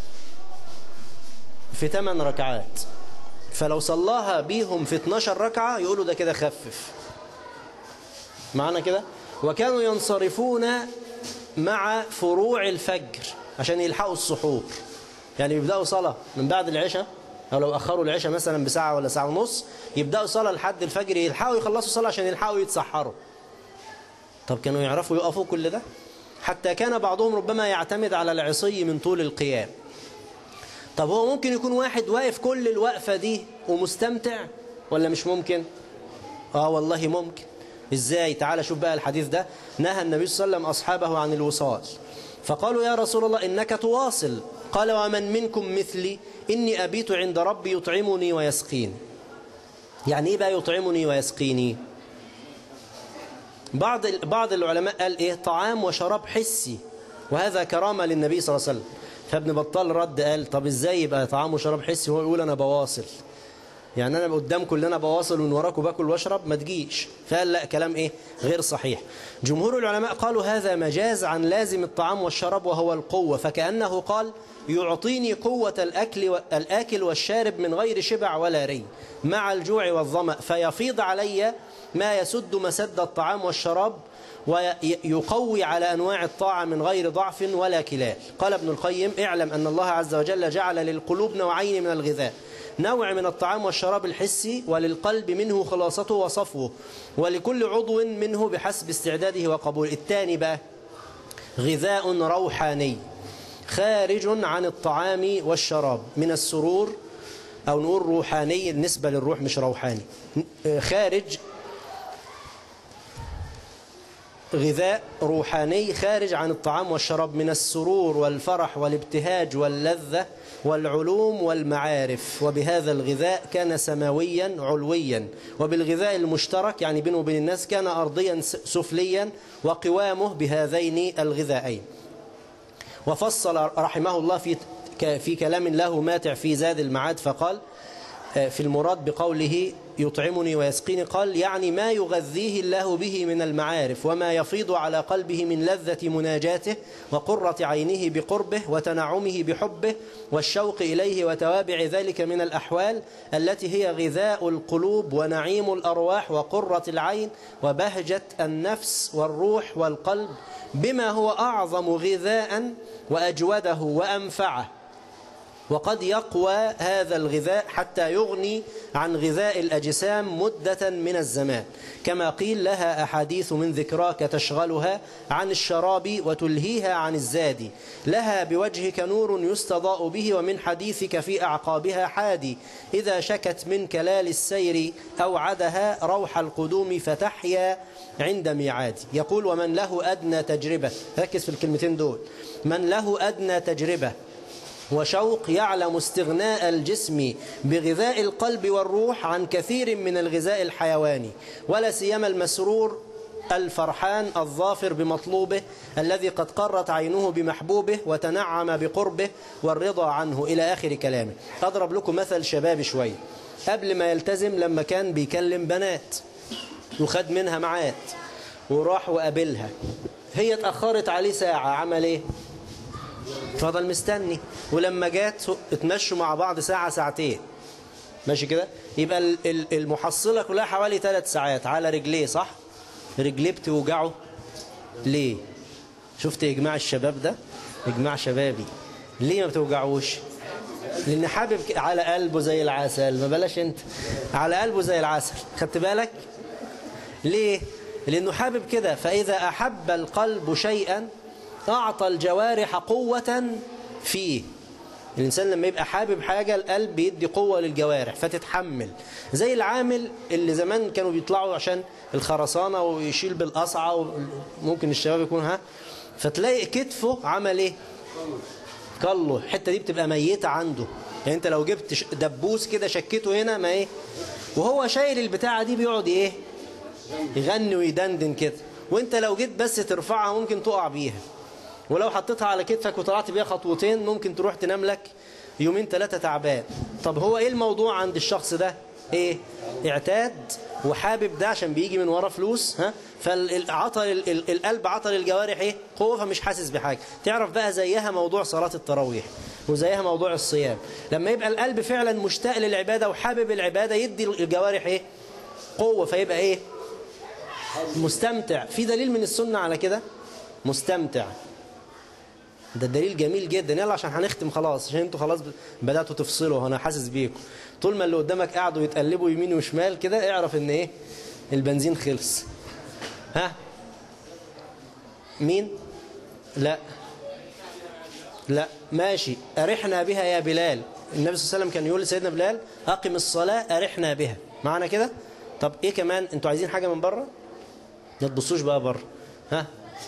في 8 ركعات فلو صلاها بيهم في 12 ركعة يقولوا ده كده خفف معنا كده وكانوا ينصرفون مع فروع الفجر عشان يلحقوا السحور يعني بيبدأوا صلاة من بعد العشاء أو لو أخروا العشاء مثلا بساعة ولا ساعة ونص يبدأوا صلاة لحد الفجر يلحقوا يخلصوا صلاة عشان يلحقوا يتسحروا طب كانوا يعرفوا يقفوا كل ده حتى كان بعضهم ربما يعتمد على العصي من طول القيام طب هو ممكن يكون واحد واقف كل الوقفة دي ومستمتع ولا مش ممكن آه والله ممكن إزاي تعال شوف بقى الحديث ده نهى النبي صلى الله عليه وسلم أصحابه عن الوصال فقالوا يا رسول الله إنك تواصل قال ومن منكم مثلي إني أبيت عند ربي يطعمني ويسقيني يعني إيه بقى يطعمني ويسقيني بعض بعض العلماء قال إيه طعام وشراب حسي وهذا كرامة للنبي صلى الله عليه وسلم فابن بطال رد قال طب إزاي يبقى طعام وشراب حسي وهو يقول أنا بواصل يعني أنا قدامكم اللي أنا بواصل ومن وراكم باكل واشرب ما تجيش فقال لا كلام إيه غير صحيح جمهور العلماء قالوا هذا مجاز عن لازم الطعام والشراب وهو القوة فكأنه قال يعطيني قوة الأكل الآكل والشارب من غير شبع ولا ري مع الجوع والظمأ فيفيض علي ما يسد مسد الطعام والشراب ويقوي على أنواع الطاعة من غير ضعف ولا كلال قال ابن القيم اعلم أن الله عز وجل جعل للقلوب نوعين من الغذاء نوع من الطعام والشراب الحسي وللقلب منه خلاصته وصفوه ولكل عضو منه بحسب استعداده وقبوله الثاني بقى غذاء روحاني خارج عن الطعام والشراب من السرور أو نقول روحاني بالنسبة للروح مش روحاني خارج غذاء روحاني خارج عن الطعام والشراب من السرور والفرح والابتهاج واللذة والعلوم والمعارف وبهذا الغذاء كان سماويا علويا وبالغذاء المشترك يعني بينه وبين الناس كان أرضيا سفليا وقوامه بهذين الغذائين وفصل رحمه الله في في كلام له ماتع في زاد المعاد فقال في المراد بقوله يطعمني ويسقيني قال يعني ما يغذيه الله به من المعارف وما يفيض على قلبه من لذة مناجاته وقرة عينه بقربه وتنعمه بحبه والشوق إليه وتوابع ذلك من الأحوال التي هي غذاء القلوب ونعيم الأرواح وقرة العين وبهجة النفس والروح والقلب بما هو أعظم غذاء وأجوده وأنفعه وقد يقوى هذا الغذاء حتى يغني عن غذاء الأجسام مدة من الزمان كما قيل لها أحاديث من ذكراك تشغلها عن الشراب وتلهيها عن الزاد لها بوجهك نور يستضاء به ومن حديثك في أعقابها حادي إذا شكت من كلال السير أوعدها روح القدوم فتحيا عند ميعاد يقول ومن له أدنى تجربة ركز في الكلمتين دول من له أدنى تجربة وشوق يعلم استغناء الجسم بغذاء القلب والروح عن كثير من الغذاء الحيواني ولا سيما المسرور الفرحان الظافر بمطلوبه الذي قد قرت عينه بمحبوبه وتنعم بقربه والرضا عنه إلى آخر كلامه أضرب لكم مثل شباب شوي قبل ما يلتزم لما كان بيكلم بنات وخد منها معات وراح وقابلها هي اتأخرت عليه ساعة عمل ايه فضل مستني ولما جات اتمشوا مع بعض ساعة ساعتين ماشي كده يبقى المحصلة كلها حوالي ثلاث ساعات على رجليه صح رجليه بتوجعه ليه شفت إجماع الشباب ده إجماع شبابي ليه ما بتوجعوش لأن حابب على قلبه زي العسل ما بلاش انت على قلبه زي العسل خدت بالك ليه لأنه حابب كده فإذا أحب القلب شيئا أعطى الجوارح قوة فيه الإنسان لما يبقى حابب حاجة القلب بيدي قوة للجوارح فتتحمل زي العامل اللي زمان كانوا بيطلعوا عشان الخرسانة ويشيل بالقصعة ممكن الشباب يكون ها فتلاقي كتفه عمل ايه كله الحتة دي بتبقى ميتة عنده يعني انت لو جبت دبوس كده شكيته هنا ما ايه وهو شايل البتاعة دي بيقعد ايه يغني ويدندن كده وانت لو جيت بس ترفعها ممكن تقع بيها ولو حطيتها على كتفك وطلعت بيها خطوتين ممكن تروح تنام لك يومين ثلاثة تعبان طب هو ايه الموضوع عند الشخص ده ايه اعتاد وحابب ده عشان بيجي من ورا فلوس ها فالعطل القلب عطل الجوارح ايه قوه فمش حاسس بحاجه تعرف بقى زيها موضوع صلاه التراويح وزيها موضوع الصيام لما يبقى القلب فعلا مشتاق للعباده وحابب العباده يدي الجوارح ايه قوه فيبقى ايه مستمتع في دليل من السنه على كده مستمتع ده دليل جميل جدا يلا عشان هنختم خلاص عشان انتوا خلاص بداتوا تفصلوا انا حاسس بيكم طول ما اللي قدامك قاعدوا يتقلبوا يمين وشمال كده اعرف ان ايه البنزين خلص ها مين لا لا ماشي أرحنا بها يا بلال النبي صلى الله عليه وسلم كان يقول لسيدنا بلال أقم الصلاة أرحنا بها معنا كده طب إيه كمان أنتوا عايزين حاجة من بره ما تبصوش بقى بره ها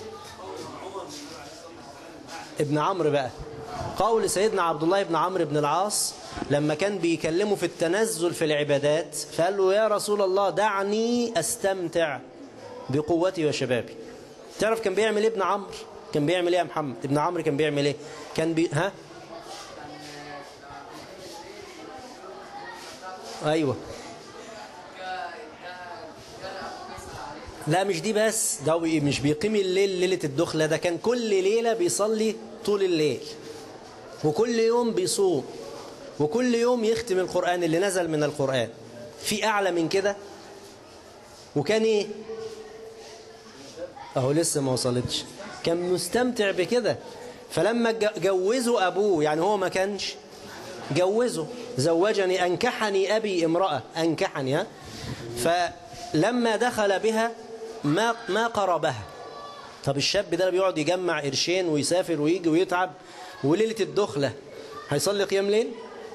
ابن عمرو بقى قول سيدنا عبد الله بن عمرو بن العاص لما كان بيكلمه في التنزل في العبادات فقال له يا رسول الله دعني أستمتع بقوتي وشبابي تعرف كان بيعمل ايه ابن عمرو كان بيعمل ايه يا محمد ابن عمرو كان بيعمل ايه كان بي... ها ايوه لا مش دي بس ده مش بيقيم الليل ليلة الدخلة ده كان كل ليلة بيصلي طول الليل وكل يوم بيصوم وكل يوم يختم القرآن اللي نزل من القرآن في أعلى من كده وكان ايه اهو لسه ما وصلتش كان مستمتع بكده فلما جوزه ابوه يعني هو ما كانش جوزه زوجني أنكحني أبي امرأة أنكحني ها فلما دخل بها ما ما قربها طب الشاب ده بيقعد يجمع قرشين ويسافر ويجي ويتعب وليلة الدخلة هيصلي قيام ليل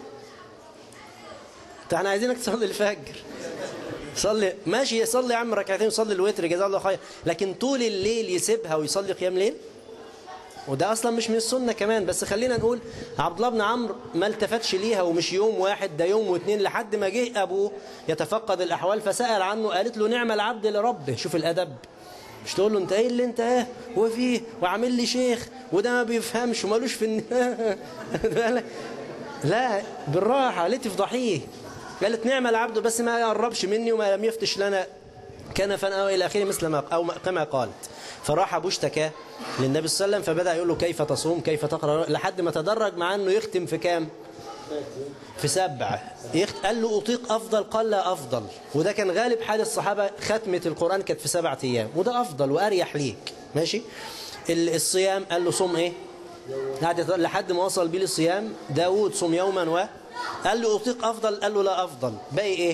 طب احنا عايزينك تصلي الفجر صلي ماشي يصلي يا عم ركعتين ويصلي الوتر جزاه الله خير لكن طول الليل يسيبها ويصلي قيام ليل وده اصلا مش من السنه كمان بس خلينا نقول عبد الله بن عمرو ما التفتش ليها ومش يوم واحد ده يوم واثنين لحد ما جه ابوه يتفقد الاحوال فسال عنه قالت له نعم العبد لربه شوف الادب مش تقول له انت ايه اللي انت ايه وفيه وعامل لي شيخ وده ما بيفهمش ومالوش في الن... لا بالراحه ليه تفضحيه قالت نعم العبد بس ما يقربش مني وما لم يفتش لنا كنفا او الى اخره مثل ما او كما قالت فراح ابوه اشتكى للنبي صلى الله عليه وسلم فبدا يقول له كيف تصوم كيف تقرا لحد ما تدرج مع انه يختم في كام في سبع يخت... قال له اطيق افضل قال لا افضل وده كان غالب حال الصحابه ختمه القران كانت في سبعة ايام وده افضل واريح ليك ماشي الصيام قال له صوم ايه قعد لحد ما وصل بيه للصيام داوود صوم يوما و قال له اطيق افضل قال له لا افضل باقي ايه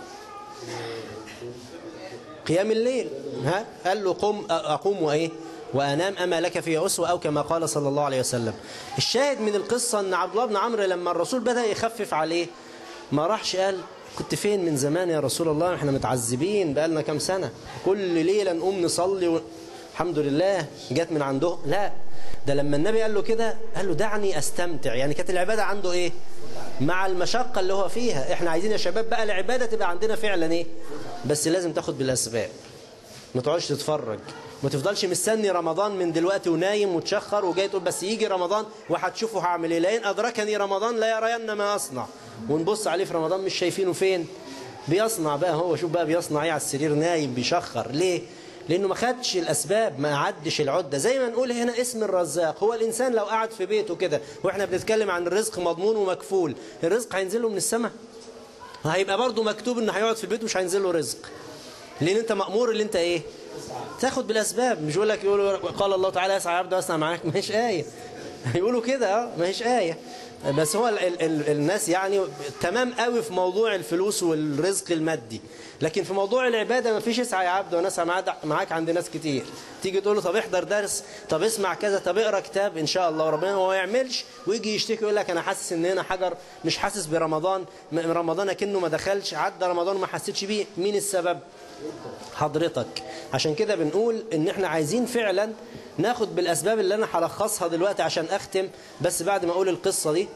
قيام الليل ها قال له قم اقوم وايه وانام اما لك في اسوه او كما قال صلى الله عليه وسلم الشاهد من القصه ان عبد الله بن عمرو لما الرسول بدا يخفف عليه ما راحش قال كنت فين من زمان يا رسول الله احنا متعذبين بقالنا كام سنه كل ليله نقوم نصلي و... الحمد لله جت من عنده لا ده لما النبي قال له كده قال له دعني استمتع يعني كانت العباده عنده ايه مع المشقه اللي هو فيها احنا عايزين يا شباب بقى العباده تبقى عندنا فعلا ايه بس لازم تاخد بالاسباب ما تقعدش تتفرج ما تفضلش مستني رمضان من دلوقتي ونايم وتشخر وجاي تقول بس يجي رمضان وهتشوفوا هعمل ايه لئن ادركني رمضان لا يرين ما اصنع ونبص عليه في رمضان مش شايفينه فين بيصنع بقى هو شوف بقى بيصنع ايه على السرير نايم بيشخر ليه لانه ما خدش الاسباب ما عدش العده زي ما نقول هنا اسم الرزاق هو الانسان لو قعد في بيته كده واحنا بنتكلم عن الرزق مضمون ومكفول الرزق هينزل له من السماء هيبقى برضه مكتوب انه هيقعد في البيت ومش هينزل له رزق لان انت مامور اللي انت ايه تاخد بالاسباب مش يقول لك يقول قال الله تعالى يسعى عبد واسعى معاك ما هيش ايه يقولوا كده اه ما هيش ايه بس هو ال ال ال الناس يعني تمام قوي في موضوع الفلوس والرزق المادي لكن في موضوع العبادة ما فيش اسعى يا عبد وانا اسعى معاك عند ناس كتير تيجي تقول له طب احضر درس طب اسمع كذا طب اقرا كتاب ان شاء الله وربنا هو ما يعملش ويجي يشتكي يقول لك انا حاسس ان هنا حجر مش حاسس برمضان رمضان كأنه ما دخلش عدى رمضان وما حسيتش بيه مين السبب حضرتك عشان كده بنقول ان احنا عايزين فعلا ناخد بالاسباب اللي انا هلخصها دلوقتي عشان اختم بس بعد ما اقول القصة دي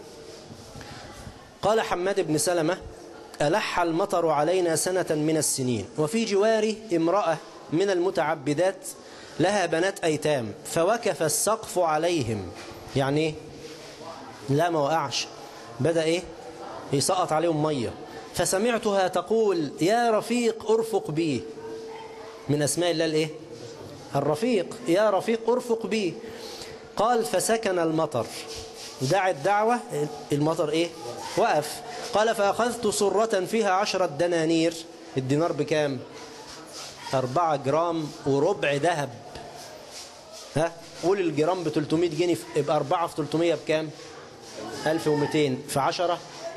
قال حماد بن سلمة ألح المطر علينا سنة من السنين وفي جواري امرأة من المتعبدات لها بنات أيتام فوكف السقف عليهم يعني ايه لا ما وقعش بدأ ايه يسقط عليهم مية فسمعتها تقول يا رفيق ارفق بي من أسماء الله الايه الرفيق يا رفيق ارفق بي قال فسكن المطر دعت دعوة المطر ايه وقف قال فأخذت صرة فيها عشرة دنانير الدينار بكام أربعة جرام وربع ذهب ها قول الجرام ب 300 جنيه يبقى أربعة في 300 بكام 1200 في 10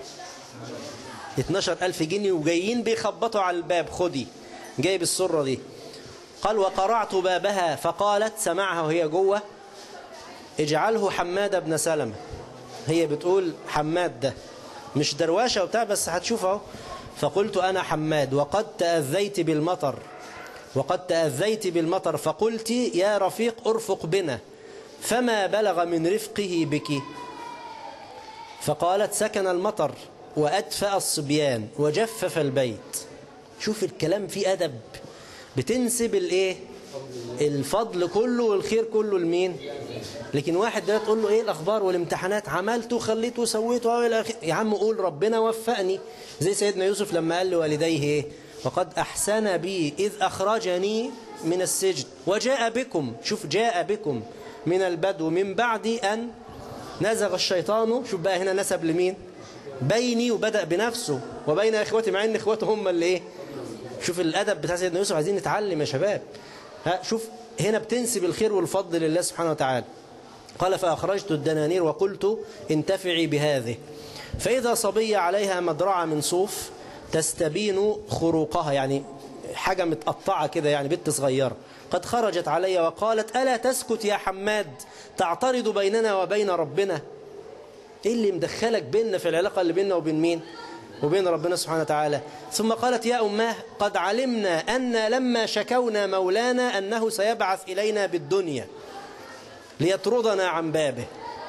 12000 جنيه وجايين بيخبطوا على الباب خدي جايب السرة دي قال وقرعت بابها فقالت سمعها وهي جوه اجعله حماد بن سلمة هي بتقول حماد ده مش درواشة وبتاع بس هتشوف اهو فقلت أنا حماد وقد تأذيت بالمطر وقد تأذيت بالمطر فقلت يا رفيق ارفق بنا فما بلغ من رفقه بك فقالت سكن المطر وأدفأ الصبيان وجفف البيت شوف الكلام فيه أدب بتنسب الايه الفضل كله والخير كله لمين لكن واحد ده تقول له ايه الاخبار والامتحانات عملته خليته وسويته يا عم قول ربنا وفقني زي سيدنا يوسف لما قال لوالديه ايه وقد احسن بي اذ اخرجني من السجن وجاء بكم شوف جاء بكم من البدو من بعد ان نزغ الشيطان شوف بقى هنا نسب لمين بيني وبدأ بنفسه وبين اخوتي مع ان اخواته هم اللي ايه شوف الادب بتاع سيدنا يوسف عايزين نتعلم يا شباب ها شوف هنا بتنسب الخير والفضل لله سبحانه وتعالى قال فأخرجت الدنانير وقلت انتفعي بهذه فإذا صبية عليها مدرعة من صوف تستبين خروقها يعني حاجة متقطعة كده يعني بنت صغيرة قد خرجت علي وقالت ألا تسكت يا حماد تعترض بيننا وبين ربنا إيه اللي مدخلك بيننا في العلاقة اللي بيننا وبين مين وبين ربنا سبحانه وتعالى ثم قالت يا أماه قد علمنا أن لما شكونا مولانا أنه سيبعث إلينا بالدنيا ليطردنا عن بابه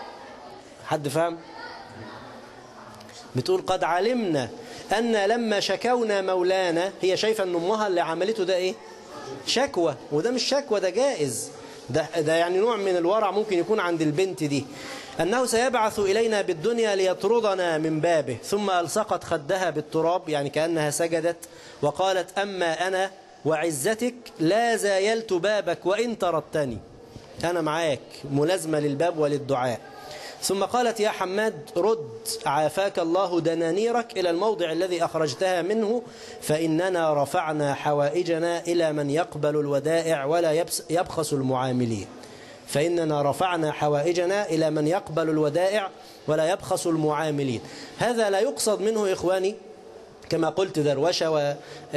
حد فهم بتقول قد علمنا أن لما شكونا مولانا هي شايفة أن أمها اللي عملته ده إيه شكوى وده مش شكوى ده جائز ده, ده يعني نوع من الورع ممكن يكون عند البنت دي أنه سيبعث إلينا بالدنيا ليطردنا من بابه ثم ألصقت خدها بالتراب يعني كأنها سجدت وقالت أما أنا وعزتك لا زايلت بابك وإن طردتني أنا معاك ملازمة للباب وللدعاء ثم قالت يا حماد رد عافاك الله دنانيرك إلى الموضع الذي أخرجتها منه فإننا رفعنا حوائجنا إلى من يقبل الودائع ولا يبخس المعاملين فإننا رفعنا حوائجنا إلى من يقبل الودائع ولا يبخس المعاملين هذا لا يقصد منه إخواني كما قلت دروشة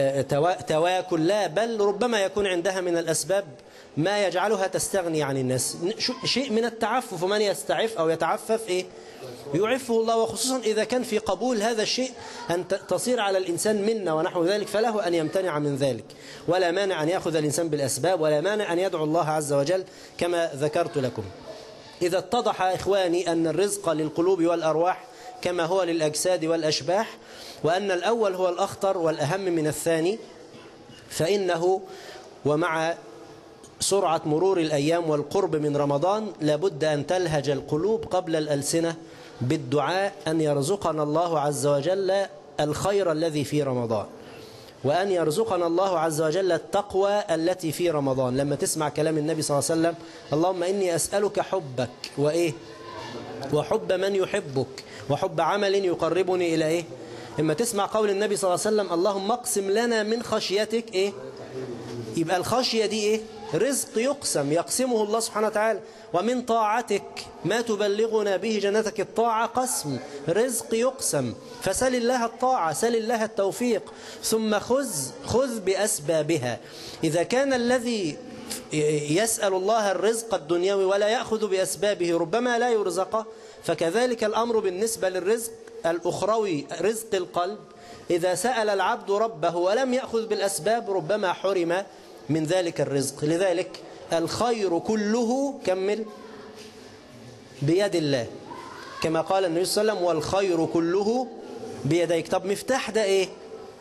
وتواكل لا بل ربما يكون عندها من الأسباب ما يجعلها تستغني عن الناس شيء من التعفف ومن يستعف أو يتعفف إيه؟ يعفه الله وخصوصا إذا كان في قبول هذا الشيء أن تصير على الإنسان منا ونحو ذلك فله أن يمتنع من ذلك ولا مانع أن يأخذ الإنسان بالأسباب ولا مانع أن يدعو الله عز وجل كما ذكرت لكم إذا اتضح إخواني أن الرزق للقلوب والأرواح كما هو للأجساد والأشباح وأن الأول هو الأخطر والأهم من الثاني فإنه ومع سرعة مرور الأيام والقرب من رمضان لابد أن تلهج القلوب قبل الألسنة بالدعاء أن يرزقنا الله عز وجل الخير الذي في رمضان وأن يرزقنا الله عز وجل التقوى التي في رمضان لما تسمع كلام النبي صلى الله عليه وسلم اللهم إني أسألك حبك وإيه وحب من يحبك وحب عمل يقربني إلى إيه إما تسمع قول النبي صلى الله عليه وسلم اللهم اقسم لنا من خشيتك إيه يبقى الخشية دي إيه رزق يقسم يقسمه الله سبحانه وتعالى ومن طاعتك ما تبلغنا به جنتك الطاعة قسم رزق يقسم فسل الله الطاعة سل الله التوفيق ثم خذ خذ بأسبابها إذا كان الذي يسأل الله الرزق الدنيوي ولا يأخذ بأسبابه ربما لا يرزقه فكذلك الأمر بالنسبة للرزق الأخروي رزق القلب إذا سأل العبد ربه ولم يأخذ بالأسباب ربما حرم من ذلك الرزق لذلك الخير كله كمل بيد الله كما قال النبي صلى الله عليه وسلم والخير كله بيديك طب مفتاح ده ايه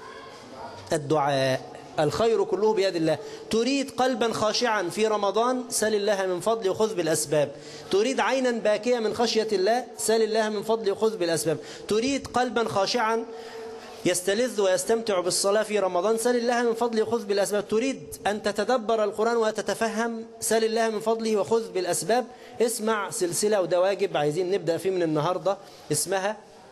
الدعاء الخير كله بيد الله تريد قلبا خاشعا في رمضان سل الله من فضل وخذ بالأسباب تريد عينا باكية من خشية الله سل الله من فضل وخذ بالأسباب تريد قلبا خاشعا يستلذ ويستمتع بالصلاة في رمضان سل الله من فضله وخذ بالأسباب تريد أن تتدبر القرآن وتتفهم سل الله من فضله وخذ بالأسباب اسمع سلسلة وده واجب عايزين نبدأ فيه من النهاردة اسمها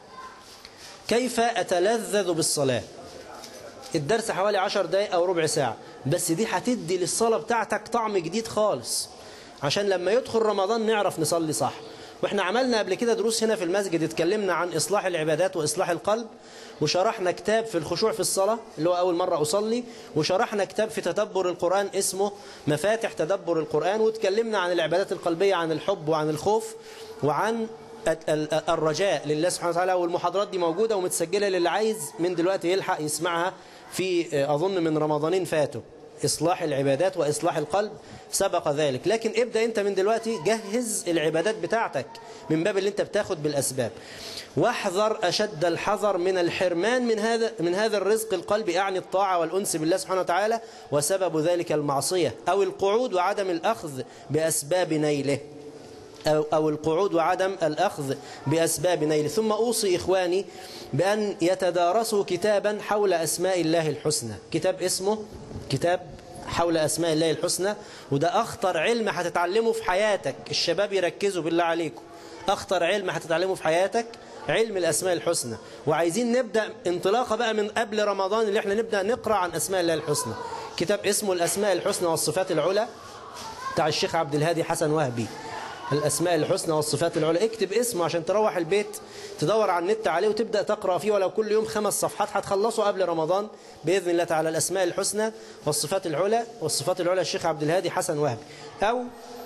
كيف أتلذذ بالصلاة الدرس حوالي عشر دقايق أو ربع ساعة بس دي هتدي للصلاة بتاعتك طعم جديد خالص عشان لما يدخل رمضان نعرف نصلي صح واحنا عملنا قبل كده دروس هنا في المسجد اتكلمنا عن إصلاح العبادات وإصلاح القلب وشرحنا كتاب في الخشوع في الصلاة اللي هو أول مرة أصلي وشرحنا كتاب في تدبر القرآن اسمه مفاتح تدبر القرآن واتكلمنا عن العبادات القلبية عن الحب وعن الخوف وعن الرجاء لله سبحانه وتعالى والمحاضرات دي موجودة ومتسجلة للي عايز من دلوقتي يلحق يسمعها في أظن من رمضانين فاتوا إصلاح العبادات وإصلاح القلب سبق ذلك لكن ابدأ أنت من دلوقتي جهز العبادات بتاعتك من باب اللي أنت بتاخد بالأسباب واحذر أشد الحذر من الحرمان من هذا من هذا الرزق القلبي أعني الطاعة والأنس بالله سبحانه وتعالى وسبب ذلك المعصية أو القعود وعدم الأخذ بأسباب نيله أو, أو القعود وعدم الأخذ بأسباب نيله ثم أوصي إخواني بأن يتدارسوا كتابا حول أسماء الله الحسنى كتاب اسمه كتاب حول أسماء الله الحسنى وده أخطر علم هتتعلمه في حياتك الشباب يركزوا بالله عليكم أخطر علم هتتعلمه في حياتك علم الأسماء الحسنى وعايزين نبدأ انطلاقة بقى من قبل رمضان اللي احنا نبدأ نقرأ عن أسماء الله الحسنى كتاب اسمه الأسماء الحسنى والصفات العلى بتاع الشيخ عبد الهادي حسن وهبي الأسماء الحسنى والصفات العلى اكتب اسمه عشان تروح البيت تدور على النت عليه وتبدأ تقرأ فيه ولو كل يوم خمس صفحات هتخلصه قبل رمضان بإذن الله تعالى الأسماء الحسنى والصفات العلى والصفات العلى الشيخ عبد الهادي حسن وهبي أو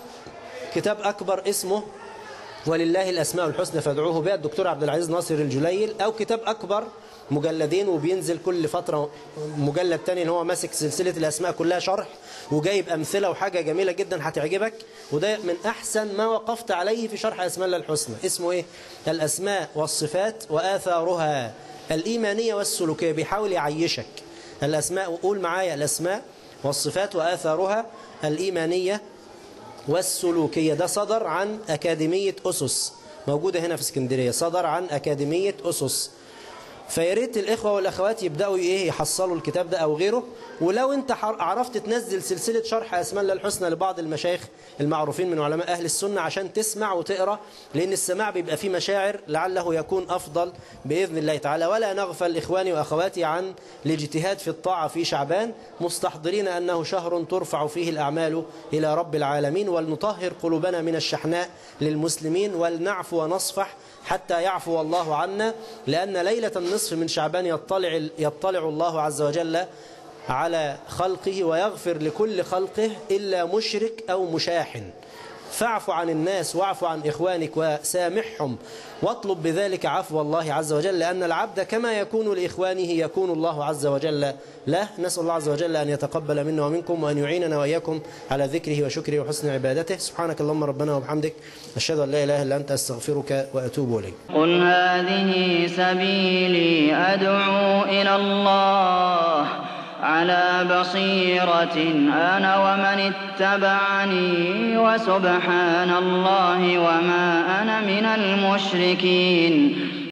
كتاب أكبر اسمه ولله الأسماء الحسنى فادعوه بها الدكتور عبد العزيز ناصر الجليل أو كتاب أكبر مجلدين وبينزل كل فترة مجلد تاني اللي هو ماسك سلسلة الأسماء كلها شرح وجايب أمثلة وحاجة جميلة جدا هتعجبك وده من أحسن ما وقفت عليه في شرح أسماء الله الحسنى اسمه إيه؟ الأسماء والصفات وآثارها الإيمانية والسلوكية بيحاول يعيشك الأسماء وقول معايا الأسماء والصفات وآثارها الإيمانية والسلوكية ده صدر عن أكاديمية أسس موجودة هنا في اسكندرية صدر عن أكاديمية أسس فياريت الإخوة والأخوات يبدأوا إيه يحصلوا الكتاب ده أو غيره ولو أنت عرفت تنزل سلسلة شرح أسماء الله الحسنى لبعض المشايخ المعروفين من علماء أهل السنة عشان تسمع وتقرأ لأن السماع بيبقى فيه مشاعر لعله يكون أفضل بإذن الله تعالى ولا نغفل إخواني وأخواتي عن الاجتهاد في الطاعة في شعبان مستحضرين أنه شهر ترفع فيه الأعمال إلى رب العالمين ولنطهر قلوبنا من الشحناء للمسلمين ولنعفو ونصفح حتى يعفو الله عنا لأن ليلة النصف من شعبان يطلع, يطلع الله عز وجل على خلقه ويغفر لكل خلقه إلا مشرك أو مشاحن فاعف عن الناس واعف عن إخوانك وسامحهم واطلب بذلك عفو الله عز وجل لأن العبد كما يكون لإخوانه يكون الله عز وجل له نسأل الله عز وجل أن يتقبل منا ومنكم وأن يعيننا وإياكم على ذكره وشكره وحسن عبادته سبحانك اللهم ربنا وبحمدك أشهد أن لا إله إلا أنت أستغفرك وأتوب إليك قل هذه سبيلي أدعو إلى الله على بصيرة أنا ومن اتبعني وسبحان الله وما أنا من المشركين